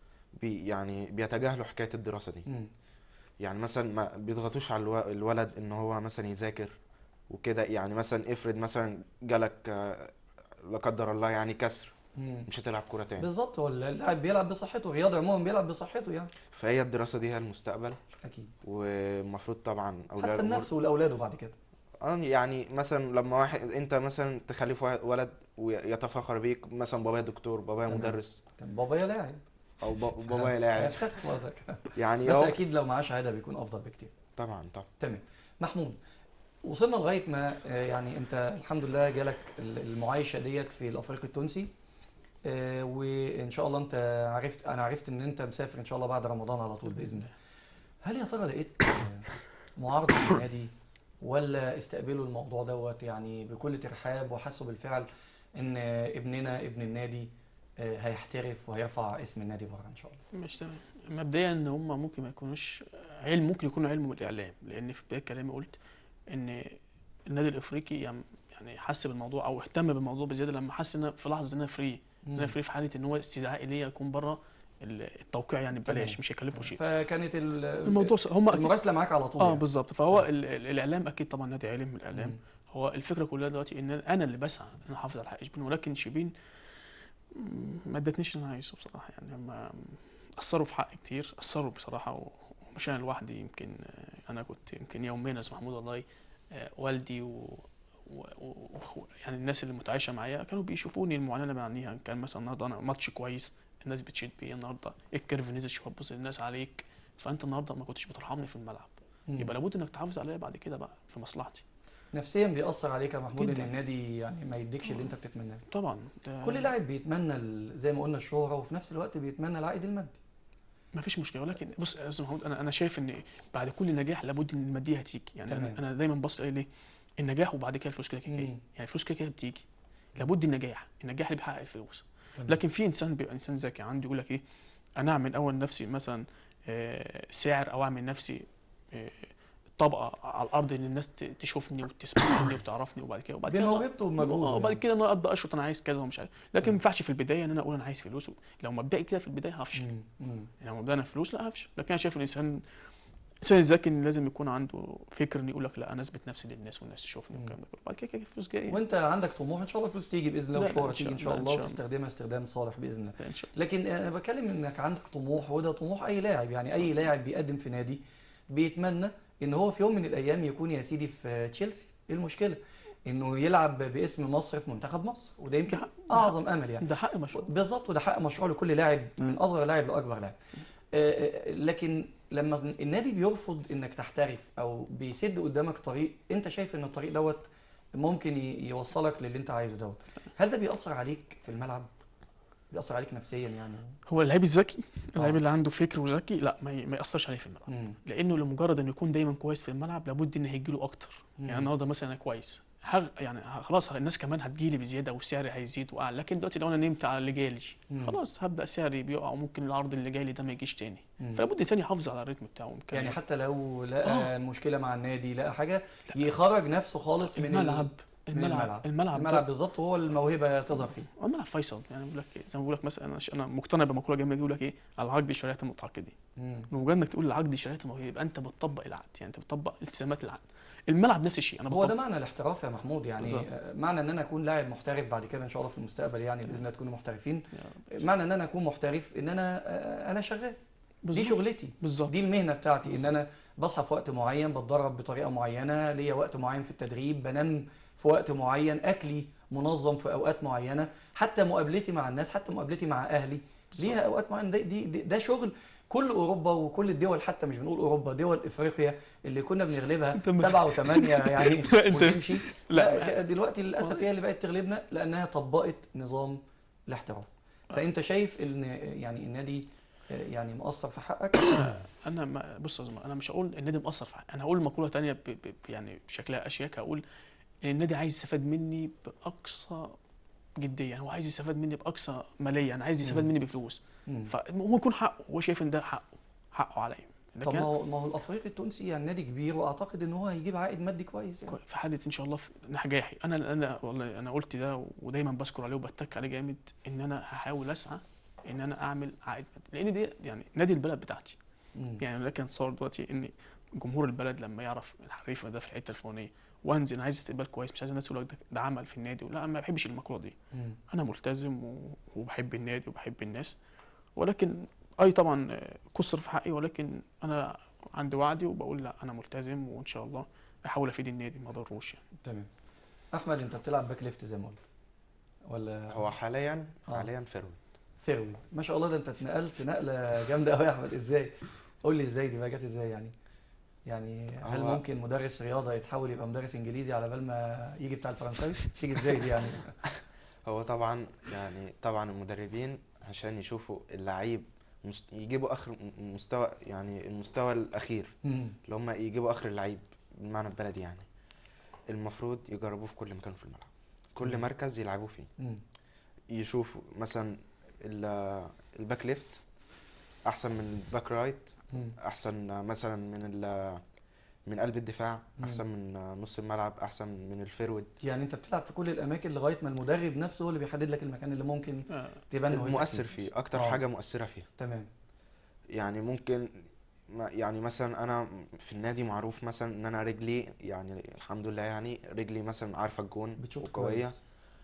C: بي يعني بيتجاهلوا حكايه الدراسه دي
A: مم.
C: يعني مثلا ما بيضغطوش على الو- الولد ان هو مثلا يذاكر وكده يعني مثلا افرض مثلا جالك آه، لا قدر الله يعني كسر
A: مم.
C: مش هتلعب كوره تاني
A: بالظبط هو اللاعب بيلعب بصحته الرياضي عموما بيلعب بصحته يعني
C: فهي الدراسه دي هي المستقبل
A: اكيد
C: والمفروض طبعا اولياء
A: حتى
C: الامور
A: النفس والاولاد بعد كده
C: اه يعني مثلا لما واحد انت مثلا تخلف وا- ولد ويتفاخر بيك مثلا بابايا دكتور بابايا
A: تمام.
C: مدرس
A: كان بابايا لاعب
C: او با- بابايا لاعب
A: خدت برضك.
C: يعني
A: بس
C: هو
A: اكيد لو معاه شهاده بيكون افضل بكتير
C: طبعا طبعا
A: تمام محمود وصلنا لغايه ما آه، يعني انت الحمد لله جالك ال- المعايشه ديت في الافريقي التونسي آه، وان شاء الله انت عرفت انا عرفت ان انت مسافر ان شاء الله بعد رمضان على طول باذن الله هل يا ترى لقيت آه، معارضه من النادي ولا استقبلوا الموضوع دوت يعني بكل ترحاب وحسوا بالفعل ان ابننا ابن النادي آه، هيحترف وهيرفع اسم النادي بره ان شاء الله
B: مش تمام مبدئيا ان هم ممكن ما يكونوش علم ممكن يكونوا علم من الاعلام لان في بدايه كلامي قلت ان النادي الافريقي يعني يعني حس بالموضوع او اهتم بالموضوع بزياده لما حس ان في لحظه ان انا فري ان انا فري في حاله ان هو استدعاء ليا يكون بره التوقيع يعني ببلاش
A: تمام.
B: مش هيكلفه شيء
A: فكانت ال-
B: الموضوع س- هم اكيد
A: المراسله معاك على طول
B: اه
A: يعني.
B: بالظبط فهو
A: تمام.
B: ال- ال- الاعلام اكيد طبعا نادي علم من الاعلام
A: مم.
B: هو الفكره كلها دلوقتي ان انا اللي بسعى ان انا احافظ على حق شبين ولكن شبين مم، ما ادتنيش اللي انا عايزه بصراحه يعني هم اثروا في حقي كتير اثروا بصراحه و- ومش انا لوحدي يمكن آه، انا كنت يمكن يومين يا أستاذ محمود والله آه، والدي و... و... و... و... يعني الناس اللي متعايشه معايا كانوا بيشوفوني المعاناه اللي بعانيها كان مثلا النهارده انا ماتش كويس الناس بتشيد بيا النهارده الكيرف نزل شويه تبص الناس عليك فانت النهارده ما كنتش بترحمني في الملعب
A: مم.
B: يبقى لابد انك تحافظ عليا بعد كده بقى في مصلحتي
A: نفسيا بيأثر عليك يا محمود ان
B: جداً.
A: النادي يعني ما يديكش اللي انت بتتمناه
B: طبعا ده
A: كل لاعب بيتمنى ال- زي ما قلنا الشهرة وفي نفس الوقت بيتمنى العائد المادي
B: ما فيش مشكله ولكن بص يا استاذ محمود انا انا شايف ان بعد كل نجاح لابد ان الماديه هتيجي يعني
A: تمام.
B: انا انا دايما بص قايل ايه النجاح وبعد كده الفلوس كده كده جايه
A: مم.
B: يعني الفلوس كده كده بتيجي لابد النجاح النجاح اللي بيحقق الفلوس
A: تمام.
B: لكن في انسان بيبقى انسان ذكي عنده يقول لك ايه انا اعمل اول نفسي مثلا آه، سعر او اعمل نفسي آه، طبقه على الارض ان الناس ت- تشوفني وتسمعني وتعرفني وبعد كده وبعد كده
A: بموهبته وبمجهوده
B: اه وبعد
A: يعني.
B: كده انا ابدا اشرط انا عايز كذا ومش عايز لكن ما ينفعش في البدايه ان انا اقول انا عايز فلوس لو مبدئي كده في البدايه هفشل
A: مم. مم.
B: يعني لو مبدأنا فلوس لا هفشل لكن انا شايف الانسان الانسان الذكي إن لازم يكون عنده فكر ان يقول لك لا انا اثبت نفسي للناس والناس تشوفني
A: مم.
B: والكلام ده كله بعد كده كده الفلوس جايه
A: وانت عندك طموح ان شاء الله الفلوس تيجي باذن الله
B: لا، لا،
A: والشهرة
B: إن شاء
A: تيجي ان شاء
B: الله، إن
A: الله
B: شاء الله.
A: وتستخدمها استخدام صالح باذن الله
B: ان شاء
A: لكن انا بتكلم انك عندك طموح وده طموح اي لاعب يعني اي لاعب بيقدم في نادي بيتمنى ان هو في يوم من الايام يكون يا سيدي في تشيلسي ايه المشكله انه يلعب باسم مصر في منتخب مصر وده يمكن
B: ده حق-
A: اعظم امل
B: الله
A: يعني
B: ده حق مشروع
A: بالظبط وده حق مشروع لكل لاعب من اصغر لاعب لاكبر لاعب آه، آه، لكن لما النادي بيرفض انك تحترف او بيسد قدامك طريق انت شايف ان الطريق دوت ممكن ي- يوصلك للي انت عايزه دوت هل ده بيأثر عليك في الملعب بيأثر عليك نفسيا يعني
B: هو اللعيب الذكي اللعيب
A: آه.
B: اللي عنده فكر وذكي لا ما ي- ما ياثرش عليه في الملعب
A: مم.
B: لانه لمجرد انه يكون دايما كويس في الملعب لابد ان هيجي له اكتر
A: مم.
B: يعني النهارده مثلا انا كويس هغ... يعني ه- خلاص الناس كمان هتجيلي بزياده والسعر هيزيد واعلى لكن دلوقتي لو انا نمت على اللي جالي
A: مم.
B: خلاص هبدا سعري بيقع وممكن العرض اللي جاي لي ده ما يجيش تاني
A: مم.
B: فلابد الانسان يحافظ على الريتم بتاعه
A: يعني
B: ومكمل.
A: حتى لو لقى
B: آه.
A: مشكلة مع النادي لقى حاجة يخرج نفسه خالص من ال-
B: الملعب
A: من
B: الملعب الملعب
A: الملعب بالظبط وهو الموهبة تظهر فيه
B: الملعب فيصل يعني بقول لك إيه، زي ما بقول لك مثلا انا ش- انا مقتنع بمقوله جميله بيقول لك ايه العقد شريعه المتعاقدين
A: مم.
B: بمجرد انك تقول العقد شريعه الموهبه يبقى انت بتطبق العقد يعني انت بتطبق التزامات العقد الملعب نفس الشيء انا
A: هو ده
B: بطبق
A: معنى الاحتراف يا محمود يعني
B: بالظبط.
A: آه، معنى ان انا اكون لاعب محترف بعد كده ان شاء الله في المستقبل يعني باذن الله تكونوا محترفين
B: يا رب.
A: معنى ان انا اكون محترف ان انا آه، انا شغال دي
B: بالظبط.
A: شغلتي
B: بالظبط
A: دي المهنه بتاعتي ان انا بصحى في وقت معين بتدرب بطريقه معينه ليا وقت معين في التدريب بنام في وقت معين اكلي منظم في اوقات معينه حتى مقابلتي مع الناس حتى مقابلتي مع اهلي ليها اوقات معينه ده دي دي- ده شغل كل اوروبا وكل الدول حتى مش بنقول اوروبا دول افريقيا اللي كنا بنغلبها
B: أنت مخ-
A: سبعه وثمانيه يعني
B: لا، أنت-
A: وتمشي
B: لا.
A: لا دلوقتي للاسف هي اللي بقت تغلبنا لانها طبقت نظام الاحتراف فانت شايف ان يعني النادي آه، يعني مقصر في حقك
B: انا ما بص يا زلمه انا مش هقول النادي مقصر في حقي. انا هقول مقوله تانية ب... ب... يعني بشكلها اشياك هقول ان النادي عايز يستفاد مني باقصى جديه يعني هو عايز يستفاد مني باقصى ماليه انا عايز يستفاد
A: مم.
B: مني بفلوس
A: مم.
B: فهو يكون حقه هو شايف ان ده حقه حقه عليا
A: طب
B: لكن
A: ما هو ما هو الافريقي التونسي يعني نادي كبير واعتقد ان هو هيجيب عائد مادي كويس يعني
B: في حاله ان شاء الله في نجاحي انا انا والله انا قلت ده ودايما بذكر عليه وبتك عليه جامد ان انا هحاول اسعى ان انا اعمل عائد مادي لان دي يعني نادي البلد بتاعتي
A: مم.
B: يعني لكن تصور دلوقتي ان جمهور البلد لما يعرف الحريف ده في الحته الفلانيه وانزل عايز استقبال كويس مش عايز الناس تقول لك ده, ده عمل في النادي لا ما بحبش المقوله دي
A: مم.
B: انا ملتزم و- وبحب النادي وبحب الناس ولكن اي طبعا آه، قصر في حقي ولكن انا عندي وعدي وبقول لا انا ملتزم وان شاء الله احاول افيد النادي ما اضروش يعني
A: تمام احمد انت بتلعب باك ليفت زي ما قلت ولا
C: هو حاليا
A: آه.
C: حاليا فيرود
A: فيرويد ما شاء الله ده انت اتنقلت نقله جامده قوي يا احمد ازاي قول لي ازاي دي بقى جت ازاي يعني يعني هل
C: هو-
A: ممكن مدرس رياضه يتحول يبقى مدرس انجليزي على بال ما يجي بتاع الفرنساوي تيجي ازاي دي يعني
C: هو طبعا يعني طبعا المدربين عشان يشوفوا اللعيب مست- يجيبوا اخر م- مستوى يعني المستوى الاخير
A: مم.
C: اللي هم يجيبوا اخر اللعيب بالمعنى البلدي يعني المفروض يجربوه في كل مكان في الملعب كل
A: مم.
C: مركز يلعبوا فيه
A: مم.
C: يشوفوا مثلا ال- الباك ليفت احسن من الباك رايت
A: مم.
C: احسن مثلا من ال من قلب الدفاع
A: مم.
C: احسن من نص الملعب احسن من الفيرود
A: يعني انت بتلعب في كل الاماكن لغايه ما المدرب نفسه هو اللي بيحدد لك المكان اللي ممكن
B: آه،
A: تبان موهبتك
C: مؤثر فيه اكتر
A: آه.
C: حاجه مؤثره فيها
A: تمام
C: يعني ممكن ما- يعني مثلا انا في النادي معروف مثلا ان انا رجلي يعني الحمد لله يعني رجلي مثلا عارفه الجون
A: بتشوط
C: وقويه
A: كويس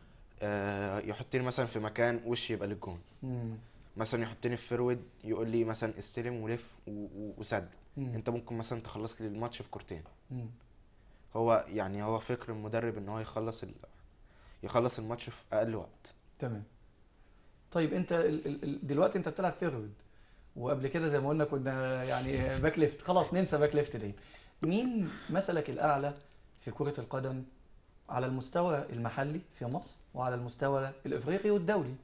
C: آه يحطني مثلا في مكان وشي يبقى للجون
A: مم.
C: مثلا يحطني في فيرود يقول لي مثلا استلم ولف و- و- وسد
A: مم.
C: انت ممكن مثلا تخلص لي الماتش في كورتين
A: مم.
C: هو يعني هو فكر المدرب ان هو يخلص ال... يخلص الماتش في اقل وقت
A: تمام طيب انت ال- ال- ال- دلوقتي انت بتلعب فيرود وقبل كده زي ما قلنا كنا يعني باك ليفت خلاص ننسى باك ليفت دي مين مثلك الاعلى في كرة القدم على المستوى المحلي في مصر وعلى المستوى الافريقي والدولي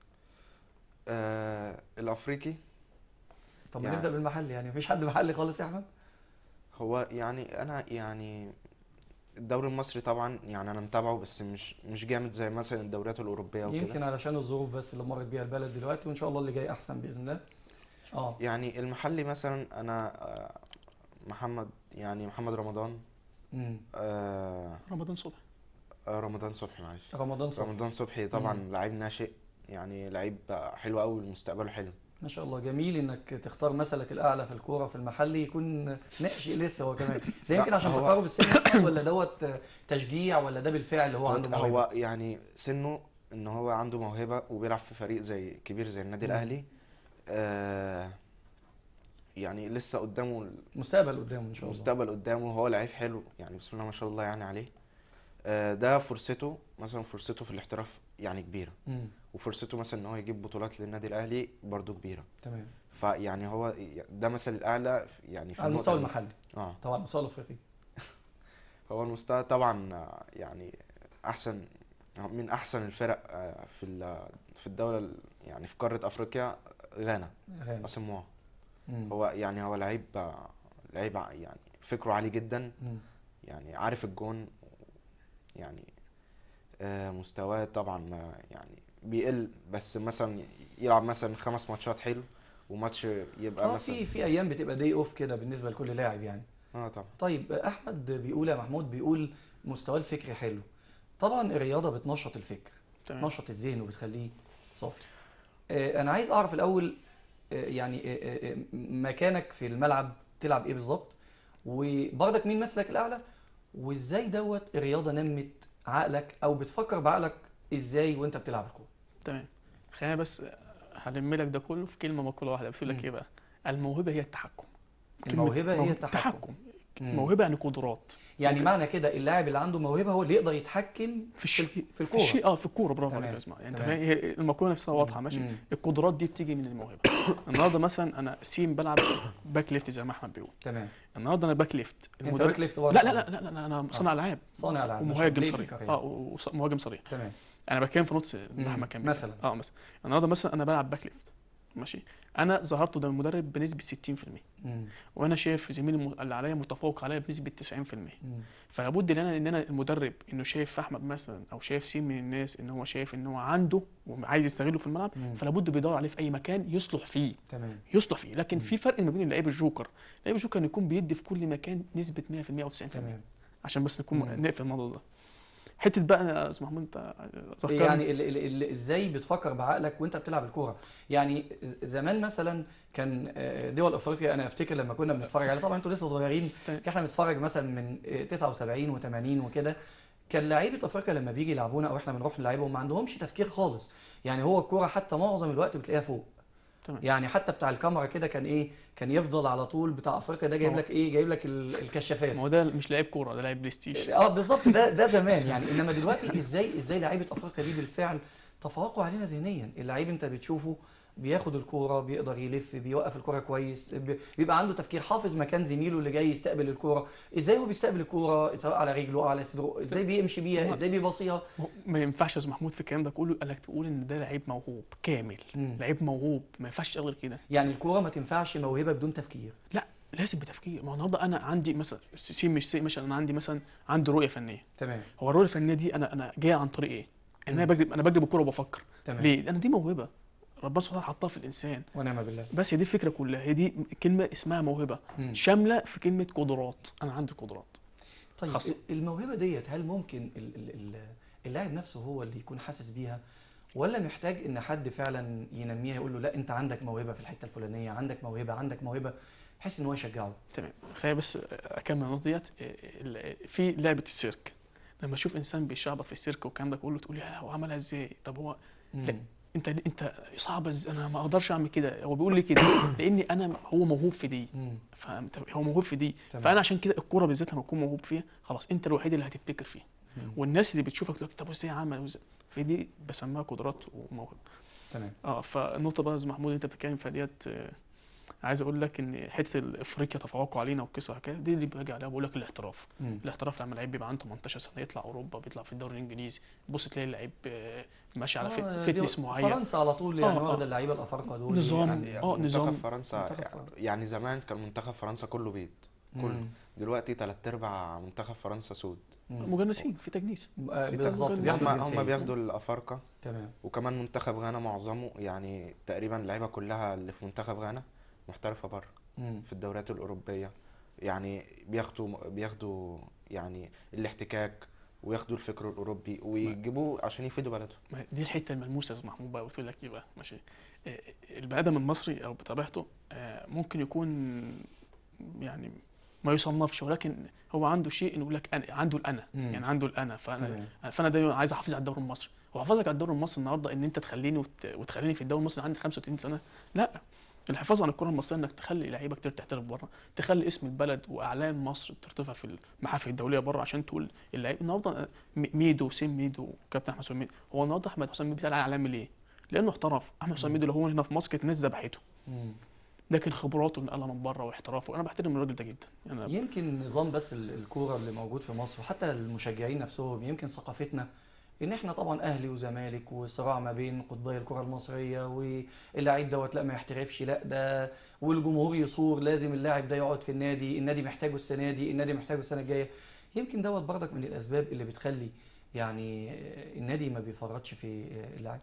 C: آه الافريقي
A: طب
C: يعني-
A: نبدأ بالمحلي يعني مفيش حد محلي خالص يا احمد
C: هو يعني انا يعني الدوري المصري طبعا يعني انا متابعه بس مش مش جامد زي مثلا الدوريات الاوروبيه وكده
A: يمكن علشان الظروف بس اللي مرت بيها البلد دلوقتي وان شاء الله اللي جاي احسن باذن الله اه
C: يعني المحلي مثلا انا آه، محمد يعني محمد رمضان
A: امم
C: آه
B: رمضان صبحي
C: آه، رمضان صبحي معلش
A: رمضان صبحي
C: رمضان صبحي طبعا
A: مم.
C: لعيب ناشئ يعني لعيب حلو قوي مستقبله حلو
A: ما شاء الله جميل انك تختار مثلك الاعلى في الكوره في المحلي يكون ناشئ لسه هو كمان ده يمكن
C: لا،
A: عشان
C: هو-
A: تقارب بالسن أحمد ولا دوت تشجيع ولا ده بالفعل هو عنده موهبه
C: هو يعني سنه ان هو عنده موهبة وبيلعب في فريق زي كبير زي النادي
A: مم.
C: الاهلي آه يعني لسه قدامه
A: مستقبل قدامه ان شاء الله
C: المستقبل قدامه هو لعيب حلو يعني بسم الله ما شاء الله يعني عليه آه ده فرصته مثلا فرصته في الاحتراف يعني كبيرة
A: امم
C: وفرصته مثلا ان هو يجيب بطولات للنادي الاهلي برضو كبيرة
A: تمام
C: فيعني هو ده مثل الاعلى في- يعني في
A: على
C: النقطة
A: المستوى
C: دي.
A: المحلي
C: اه
A: طبعا المستوى الافريقي
C: هو المستوى طبعا آه، يعني احسن من احسن الفرق آه، في ال- في الدوله ال- يعني في قاره افريقيا غانا
A: غالي
C: اسموها
A: مم.
C: هو يعني هو لعيب آه، لعيب ع- يعني فكره عالي جدا
A: مم.
C: يعني عارف الجون يعني آه، مستواه طبعا ما يعني بيقل بس مثلا يلعب مثلا خمس ماتشات حلو وماتش يبقى
A: اه
C: مثلا
A: في في ايام بتبقى داي اوف كده بالنسبه لكل لاعب يعني
C: اه طبعا
A: طيب احمد بيقول يا محمود بيقول مستواه الفكري حلو طبعا الرياضه بتنشط الفكر
B: تمام
A: تنشط الذهن وبتخليه صافي آه، انا عايز اعرف الاول آه، يعني آه، آه، مكانك في الملعب تلعب ايه بالظبط وبرضك مين مثلك الاعلى وازاي دوت الرياضه نمت عقلك او بتفكر بعقلك ازاي وانت بتلعب الكوره
B: تمام خلينا بس هلم لك ده كله في كلمه مقوله واحده بتقول
A: مم.
B: لك ايه بقى الموهبه هي التحكم كلمة
A: الموهبه هي
B: موهبة-
A: التحكم مم.
B: موهبه يعني قدرات
A: يعني
B: ممكن-
A: معنى كده اللاعب اللي عنده موهبه هو اللي يقدر يتحكم
B: في الشيء
A: في
B: في
A: الكوره
B: الشيء اه في الكوره برافو عليك
A: تمام،
B: يا اسماعيل يعني انت
A: تمام.
B: فاهم هي المقوله نفسها واضحه ماشي
A: مم.
B: القدرات دي بتيجي من الموهبه النهارده مثلا انا سيم بلعب باك ليفت زي ما احمد بيقول
A: تمام
B: النهارده انا باك ليفت
A: انت باك ليفت برضه
B: لا لا لا لا, لا انا صانع العاب
A: صانع العاب، مش
B: ومهاجم
A: بلاي
B: صريح
A: ميكر يعني.
B: اه ومهاجم صريح
A: تمام
B: انا بتكلم في نص مهما كان
A: مثلا.
B: اه مثلا النهارده مثلا انا بلعب باك ليفت ماشي انا ظهرت قدام المدرب بنسبه 60%
A: مم.
B: وانا شايف زميلي الم- اللي عليا متفوق عليا بنسبه 90%
A: مم.
B: فلابد ان انا ان انا المدرب انه شايف في احمد مثلا او شايف سين من الناس ان هو شايف ان هو عنده وعايز يستغله في الملعب
A: مم.
B: فلابد بيدور عليه في اي مكان يصلح فيه
A: تمام
B: يصلح فيه لكن
A: مم.
B: في فرق ما بين لعيب الجوكر لعيب الجوكر انه يكون بيدي في كل مكان نسبه 100% او 90%
A: تمام
B: عشان بس نكون
A: مم.
B: نقفل الموضوع ده حته بقى يا استاذ محمود انت ذكرني
A: يعني ال ال ال ازاي بتفكر بعقلك وانت بتلعب الكوره يعني ز- زمان مثلا كان آه، دول افريقيا انا افتكر لما كنا بنتفرج عليها طبعا انتوا لسه صغيرين
B: تمام.
A: احنا بنتفرج مثلا من آه، 79 و80 وكده كان لعيبه افريقيا لما بيجي يلعبونا او احنا بنروح نلعبهم ما عندهمش تفكير خالص يعني هو الكوره حتى معظم الوقت بتلاقيها فوق
B: تمام
A: يعني حتى بتاع الكاميرا كده كان ايه كان يفضل على طول بتاع افريقيا ده جايب
B: ما هو-
A: لك ايه جايب لك ال- الكشافات
B: ما هو ده مش لعيب كوره ده لعيب بلاي ستيشن
A: اه بالظبط ده ده زمان يعني انما دلوقتي ازاي ازاي لعيبه افريقيا دي بالفعل تفوقوا علينا ذهنيا اللعيب انت بتشوفه بياخد الكوره بيقدر يلف بيوقف الكوره كويس بي- بيبقى عنده تفكير حافظ مكان زميله اللي جاي يستقبل الكوره ازاي هو بيستقبل الكوره سواء على رجله او على صدره ازاي بيمشي بيها ازاي بيباصيها
B: ما هو- ما ينفعش يا استاذ محمود في الكلام ده كله قال لك تقول ان ده لعيب موهوب كامل
A: مم.
B: لعيب موهوب ما ينفعش تشتغل غير كده
A: يعني الكوره ما تنفعش موهبه بدون تفكير
B: لا لازم بتفكير ما هو النهارده انا عندي مثلا سي مش سي مثلا انا عندي مثلا عندي رؤيه فنيه
A: تمام
B: هو الرؤيه الفنيه دي انا انا جايه عن طريق ايه؟ ان انا
A: مم.
B: بجري انا بجري بالكوره وبفكر
A: تمام
B: ليه؟ لان دي موهبه ربنا سبحانه وتعالى حطها في الانسان
A: ونعم بالله
B: بس هي دي الفكره كلها هي دي كلمه اسمها موهبه
A: مم.
B: شامله في كلمه قدرات انا عندي قدرات
A: طيب
B: خاصة.
A: الموهبة ديت هل ممكن ال- ال- ال- اللاعب نفسه هو اللي يكون حاسس بيها ولا محتاج ان حد فعلا ينميها يقول له لا انت عندك موهبة في الحتة الفلانية عندك موهبة عندك موهبة بحيث ان هو يشجعه
B: تمام خليني بس اكمل النقطه ديت ال- في لعبه السيرك لما اشوف انسان بيشعبط في السيرك والكلام ده كله تقول يا هو عملها ازاي طب هو لا.
A: مم.
B: انت انت صعب إز- انا ما اقدرش اعمل كده هو بيقول لي كده لاني انا هو موهوب في دي
A: مم.
B: فهمت هو موهوب في دي
A: تمام.
B: فانا عشان كده الكوره بالذات لما اكون موهوب فيها خلاص انت الوحيد اللي هتفتكر فيها
A: مم.
B: والناس اللي بتشوفك تقول لك طب ازاي عمل وإزاي؟ في دي بسميها قدرات وموهبه
A: تمام
B: اه فالنقطه بقى يا أستاذ محمود انت بتتكلم فيها ديت آه، عايز اقول لك ان حته ال- افريقيا تفوقوا علينا والقصه حكايه دي اللي باجي عليها بقول لك الاحتراف
A: مم.
B: الاحتراف لما لعيب بيبقى عنده 18 سنه يطلع اوروبا بيطلع في الدوري الانجليزي بص تلاقي اللعيب آه، ماشي على
A: آه،
B: فت-
A: دي
B: فتنس معين
A: فرنسا على طول يعني
B: آه، آه.
A: واخده اللعيبه الافارقه دول
B: نظام.
A: يعني
B: آه، نظام.
C: منتخب فرنسا
A: منتخب فرنسا.
C: يعني زمان كان منتخب فرنسا كله بيض كله
A: مم.
C: دلوقتي تلات ارباع منتخب فرنسا سود
A: مم.
B: مجنسين في تجنيس
A: آه، بالظبط
B: هم-
A: بياخدوا
C: هم
A: الجنسية.
C: هم بياخدوا الافارقه
A: تمام
C: وكمان منتخب غانا معظمه يعني تقريبا اللعيبه كلها اللي في منتخب غانا محترفه بره
A: مم.
C: في الدوريات الاوروبيه يعني بياخدوا بياخدوا يعني الاحتكاك وياخدوا الفكر الاوروبي ويجيبوه عشان يفيدوا بلدهم
B: ما دي الحته الملموسه يا أستاذ محمود بقى قلت لك ايه بقى ماشي آه، البني ادم المصري او بطبيعته آه، ممكن يكون يعني ما يصنفش ولكن هو عنده شيء انه يقول لك انا عنده الانا
A: مم.
B: يعني عنده الانا فانا
A: تمام
B: فانا دايما عايز احافظ على الدوري المصري وحفاظك على الدوري المصري النهارده ان انت تخليني وت... وتخليني في الدوري المصري عندي 35 سنه لا الحفاظ عن الكره المصريه انك تخلي لعيبه كتير تحترف بره تخلي اسم البلد واعلام مصر ترتفع في المحافل الدوليه بره عشان تقول اللعيب النهارده م- ميدو وسيم ميدو وكابتن احمد حسام ميدو هو النهارده احمد حسام ميدو بيتقال عليه اعلامي ليه؟ لانه احترف احمد حسام ميدو لو هو هنا في مصر كانت الناس ذبحته
A: مم.
B: لكن خبراته نقلها من بره واحترافه انا بحترم الراجل ده جدا يعني
A: يمكن نظام بس ال- الكوره اللي موجود في مصر وحتى المشجعين نفسهم يمكن ثقافتنا ان احنا طبعا اهلي وزمالك والصراع ما بين قطبي الكره المصريه واللاعب دوت لا ما يحترفش لا ده والجمهور يصور لازم اللاعب ده يقعد في النادي النادي محتاجه السنه دي النادي محتاجه السنه الجايه يمكن دوت برضك من الاسباب اللي بتخلي يعني النادي ما بيفرطش في اللاعب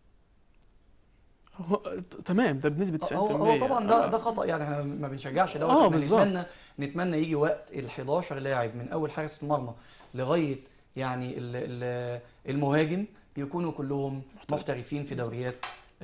B: هو تمام ده بنسبه 90%
A: هو هو طبعا ده
B: آه.
A: ده خطأ يعني احنا ما بنشجعش دوت
B: آه،
A: احنا
B: بالظبط.
A: نتمنى نتمنى يجي وقت ال 11 لاعب من اول حارس المرمى لغايه يعني ال- ال- المهاجم يكونوا كلهم محترفين في دوريات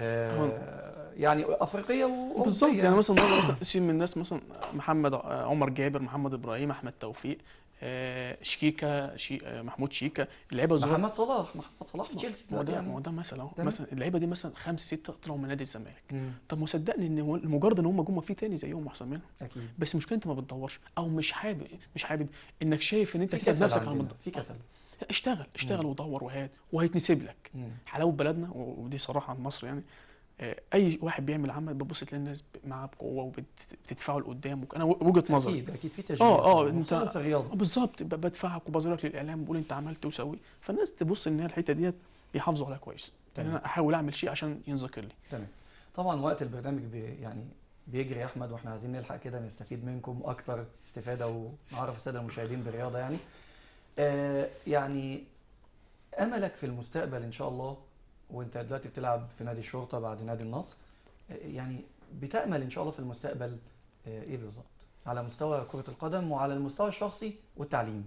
A: آه، يعني افريقيه واوروبيه
B: بالظبط يعني مثلا النهارده مثلا شيء من الناس مثلا محمد ع- عمر جابر محمد ابراهيم احمد توفيق آه، شيكا شي آه، محمود شيكا اللعيبه الصغيره
A: محمد صلاح محمد صلاح في تشيلسي
B: ما هو
A: دلوقتي
B: ده ما هو
A: يعني
B: ده مثلا اهو
A: تمام.
B: مثلا اللعيبه دي مثلا خمسه سته طلعوا من نادي الزمالك
A: مم،
B: طب ما صدقني ان هو مجرد ان هم جم في تاني زيهم احسن منهم
A: اكيد
B: بس المشكله انت ما بتدورش او مش حابب مش حابب انك شايف ان انت
A: في
B: تتعب
A: كسل
B: نفسك على
A: عندنا
B: المد...
A: في كسل
B: لا، اشتغل اشتغل
A: مم.
B: ودور وهات وهيتنسب لك
A: مم،
B: حلاوه بلدنا و- ودي صراحه عن مصر يعني آه، اي واحد بيعمل عمل بتبص تلاقي الناس ب- معاه بقوه وبتدفعه لقدام وك- انا و- وجهه نظري
A: اكيد اكيد في تشجيع
B: اه اه
A: طبعاً،
B: انت
A: خصوصا في الرياضه
B: آه، بالظبط ب- بدفعك وبظهرك للاعلام بقول انت عملت وسوي فالناس تبص ان هي الحته ديت بيحافظوا عليها كويس ان
A: تمام.
B: انا احاول اعمل شيء عشان ينذكر لي
A: تمام طبعا وقت البرنامج بي يعني بيجري يا احمد واحنا عايزين نلحق كده نستفيد منكم اكتر استفاده ونعرف الساده المشاهدين بالرياضه يعني آه يعني املك في المستقبل ان شاء الله وانت دلوقتي بتلعب في نادي الشرطه بعد نادي النصر آه يعني بتامل ان شاء الله في المستقبل آه ايه بالظبط على مستوى كره القدم وعلى المستوى الشخصي والتعليم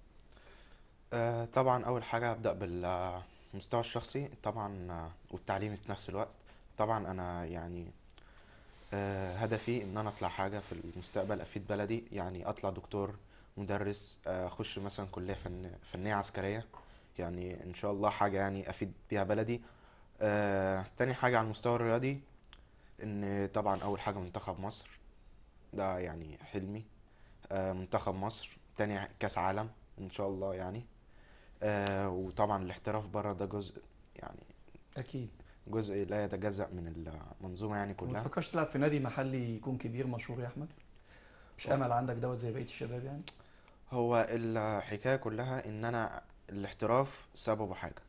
C: آه، طبعا اول حاجه ابدا بالمستوى الشخصي طبعا آه، والتعليمي في نفس الوقت طبعا انا يعني آه، هدفي ان انا اطلع حاجه في المستقبل افيد بلدي يعني اطلع دكتور مدرس آه، اخش مثلا كليه فن فنيه عسكريه يعني ان شاء الله حاجه يعني افيد بيها بلدي آه، تاني حاجه على المستوى الرياضي ان طبعا اول حاجه منتخب مصر ده يعني حلمي آه، منتخب مصر تاني كاس عالم ان شاء الله يعني آه وطبعا الاحتراف بره ده جزء يعني
A: اكيد
C: جزء لا يتجزأ من المنظومة يعني
A: ما
C: كلها
A: تفكرش تلعب في نادي محلي يكون كبير مشهور يا احمد مش
C: هو-
A: امل عندك دوت زي بقيه الشباب يعني
C: هو الحكاية كلها ان انا الاحتراف سببه حاجة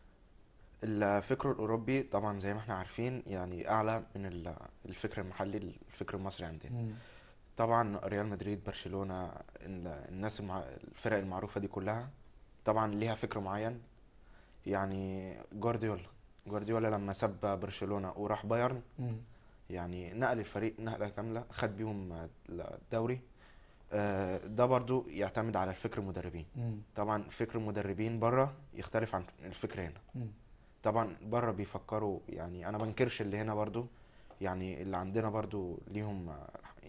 C: الفكر الاوروبي طبعا زي ما احنا عارفين يعني اعلى من ال- الفكر المحلي الفكر المصري عندنا
A: مم.
C: طبعا ريال مدريد برشلونة ال- الناس المع... الفرق المعروفة دي كلها طبعا ليها فكر معين يعني جوارديولا جوارديولا لما ساب برشلونة وراح بايرن
A: مم.
C: يعني نقل الفريق نقلة كاملة خد بيهم الدوري آه، ده برضو يعتمد على الفكر المدربين
A: مم.
C: طبعا فكر المدربين بره يختلف عن الفكر هنا
A: مم.
C: طبعا بره بيفكروا يعني انا بنكرش اللي هنا برضو يعني اللي عندنا برضو ليهم آه،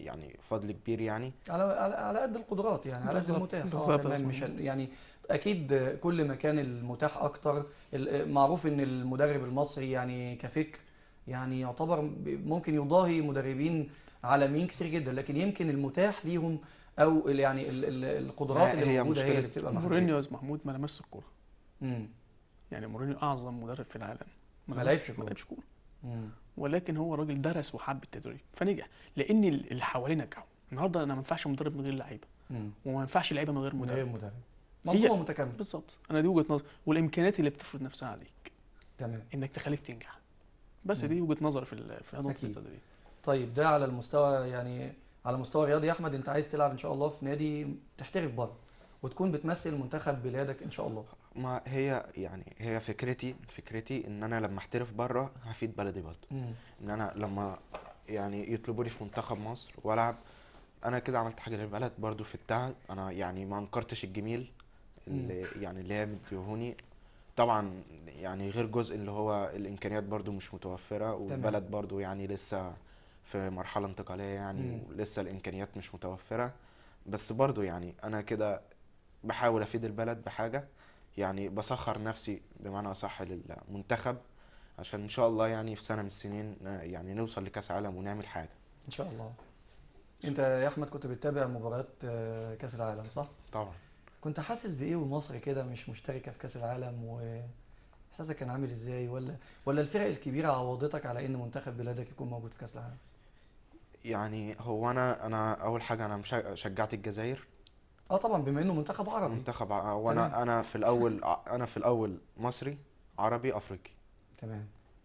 C: يعني فضل كبير يعني
A: على على على قد القدرات يعني على قد
B: بالظبط،
A: المتاح اه
B: بالظبط،
A: تمام مش
B: بالظبط.
A: يعني اكيد كل ما كان المتاح اكتر ال- معروف ان المدرب المصري يعني كفكر يعني يعتبر ب- ممكن يضاهي مدربين عالميين كتير جدا لكن يمكن المتاح ليهم او ال- يعني ال- ال- القدرات
C: ما
A: اللي
C: هي
A: موجوده هي
C: مشكلة
A: اللي بتبقى
B: مورينيو
A: محدوده
B: يا أستاذ محمود ما لمسش الكوره
A: امم
B: يعني مورينيو اعظم مدرب في العالم
A: ما
B: لمسش-
A: لعبش
B: ما
A: كورة.
B: لعبش كوره
A: امم
B: ولكن هو راجل درس وحب التدريب فنجح لان ال- اللي حواليه نجحوا النهارده انا ما ينفعش مدرب من غير لعيبه
A: امم
B: وما ينفعش لعيبه من غير
A: من غير
B: مدرب
A: مدرب منظومه متكامله
B: بالظبط انا دي وجهه نظر والامكانيات اللي بتفرض نفسها عليك
A: تمام
B: انك تخليك تنجح بس
A: مم.
B: دي وجهه نظري في ال- في نظره
A: أكيد.
B: التدريب
A: طيب ده على المستوى يعني على مستوى رياضي يا احمد انت عايز تلعب ان شاء الله في نادي تحترف بره وتكون بتمثل منتخب بلادك ان شاء الله
C: ما هي يعني هي فكرتي فكرتي ان انا لما احترف بره هفيد بلدي برضه
A: امم
C: ان انا لما يعني يطلبوا لي في منتخب مصر والعب انا كده عملت حاجه للبلد برضو في التعب انا يعني ما انكرتش الجميل اللي يعني اللي هي مديهوني طبعا يعني غير جزء اللي هو الامكانيات برضو مش متوفره والبلد برضو يعني لسه في مرحله انتقاليه يعني
A: مم.
C: ولسه الامكانيات مش متوفره بس برضو يعني انا كده بحاول افيد البلد بحاجه يعني بسخر نفسي بمعنى اصح للمنتخب عشان ان شاء الله يعني في سنه من السنين آه، يعني نوصل لكاس عالم ونعمل حاجه
A: ان شاء الله انت يا احمد كنت بتتابع مباريات آه، كاس العالم صح
C: طبعا
A: كنت حاسس بايه ومصر كده مش مشتركه في كاس العالم واحساسك كان عامل ازاي ولا ولا الفرق الكبيره عوضتك على ان منتخب بلادك يكون موجود في كاس العالم
C: يعني هو انا انا اول حاجه انا مشا- شجعت الجزائر
A: اه طبعا بما انه منتخب عربي
C: منتخب ع-
A: تمام.
C: وانا انا في الاول ع- انا في الاول مصري عربي افريقي
A: تمام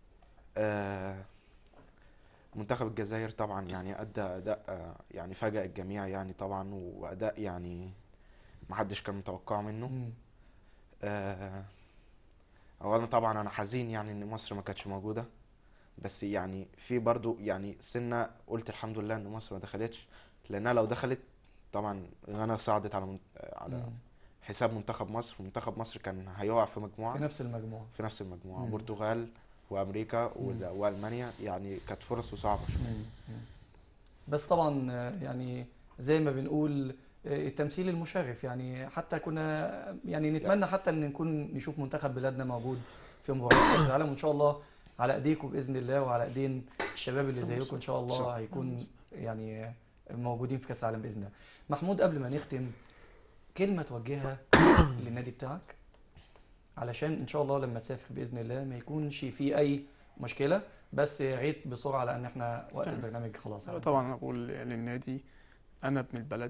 C: آه، منتخب الجزائر طبعا يعني ادى اداء آه، يعني فاجأ الجميع يعني طبعا واداء يعني محدش كان متوقعه منه
A: مم.
C: آه، اولا طبعا انا حزين يعني ان مصر ما كانتش موجوده بس يعني في برضو يعني سنة قلت الحمد لله ان مصر ما دخلتش لانها لو دخلت طبعا غانا صعدت على من- على
A: مم.
C: حساب منتخب مصر ومنتخب مصر كان هيقع في مجموعة
A: في نفس المجموعه
C: في نفس المجموعة
A: مم.
C: البرتغال وامريكا وال-
A: مم.
C: والمانيا يعني كانت فرصه صعبة شوية
A: مم. مم. بس طبعا آه، يعني زي ما بنقول آه، التمثيل المشرف يعني حتى كنا يعني نتمنى حتى ان نكون نشوف منتخب بلادنا موجود في مباريات كاس العالم وان شاء الله على ايديكم باذن الله وعلى ايدين الشباب اللي زيكم ان شاء الله هيكون يعني آه، موجودين في كاس العالم باذن الله. محمود قبل ما نختم كلمه توجهها للنادي بتاعك علشان ان شاء الله لما تسافر باذن الله ما يكونش في اي مشكله بس يا ريت بسرعه لان احنا وقت
B: تمام.
A: البرنامج خلاص
B: طبعا انا بقول للنادي انا ابن البلد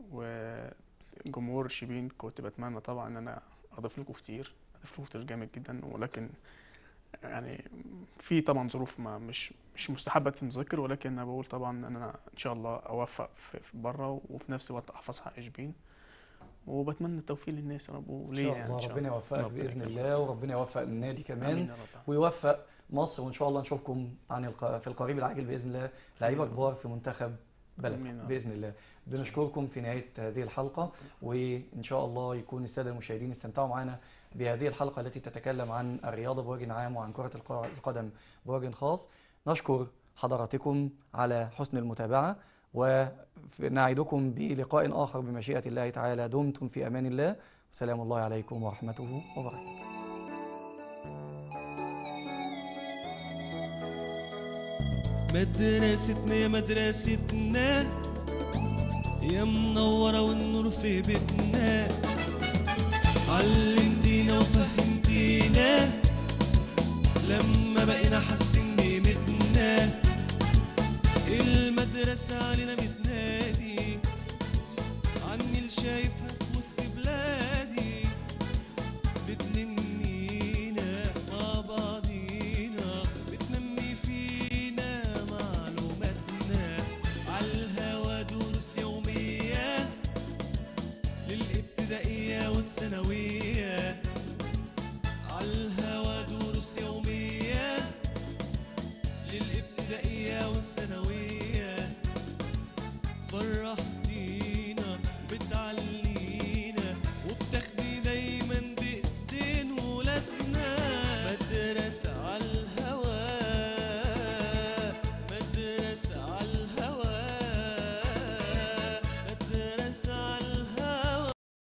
B: وجمهور شبين كنت بتمنى طبعا ان انا اضيف لكم كتير اضيف لكم كتير جامد جدا ولكن يعني في طبعا ظروف ما مش مش مستحبه تنذكر ولكن انا بقول طبعا ان انا ان شاء الله اوفق في في بره وفي نفس الوقت احفظ حق شبين وبتمنى التوفيق للناس يا رب
A: ان
B: وليا
A: شاء
B: يعني
A: الله
B: ان شاء
A: ربنا
B: الله
A: يوفقك
B: ربنا
A: باذن
B: يكرمك.
A: الله وربنا يوفق النادي كمان
B: امين يا رب
A: ويوفق مصر وان شاء الله نشوفكم عن الق... في القريب العاجل باذن الله لعيبه
B: آمين.
A: كبار في منتخب بلد
B: آمين يا رب.
A: باذن الله بنشكركم في نهايه هذه الحلقه وان شاء الله يكون الساده المشاهدين استمتعوا معنا بهذه الحلقه التي تتكلم عن الرياضه بوجه عام وعن كره الق- القدم بوجه خاص نشكر حضراتكم على حسن المتابعه ونعدكم بلقاء اخر بمشيئه الله تعالى دمتم في امان الله وسلام الله عليكم ورحمته وبركاته
D: مدرستنا يا مدرستنا يا منورة والنور في بيتنا علمتينا وفهمتينا لما بقينا حاسين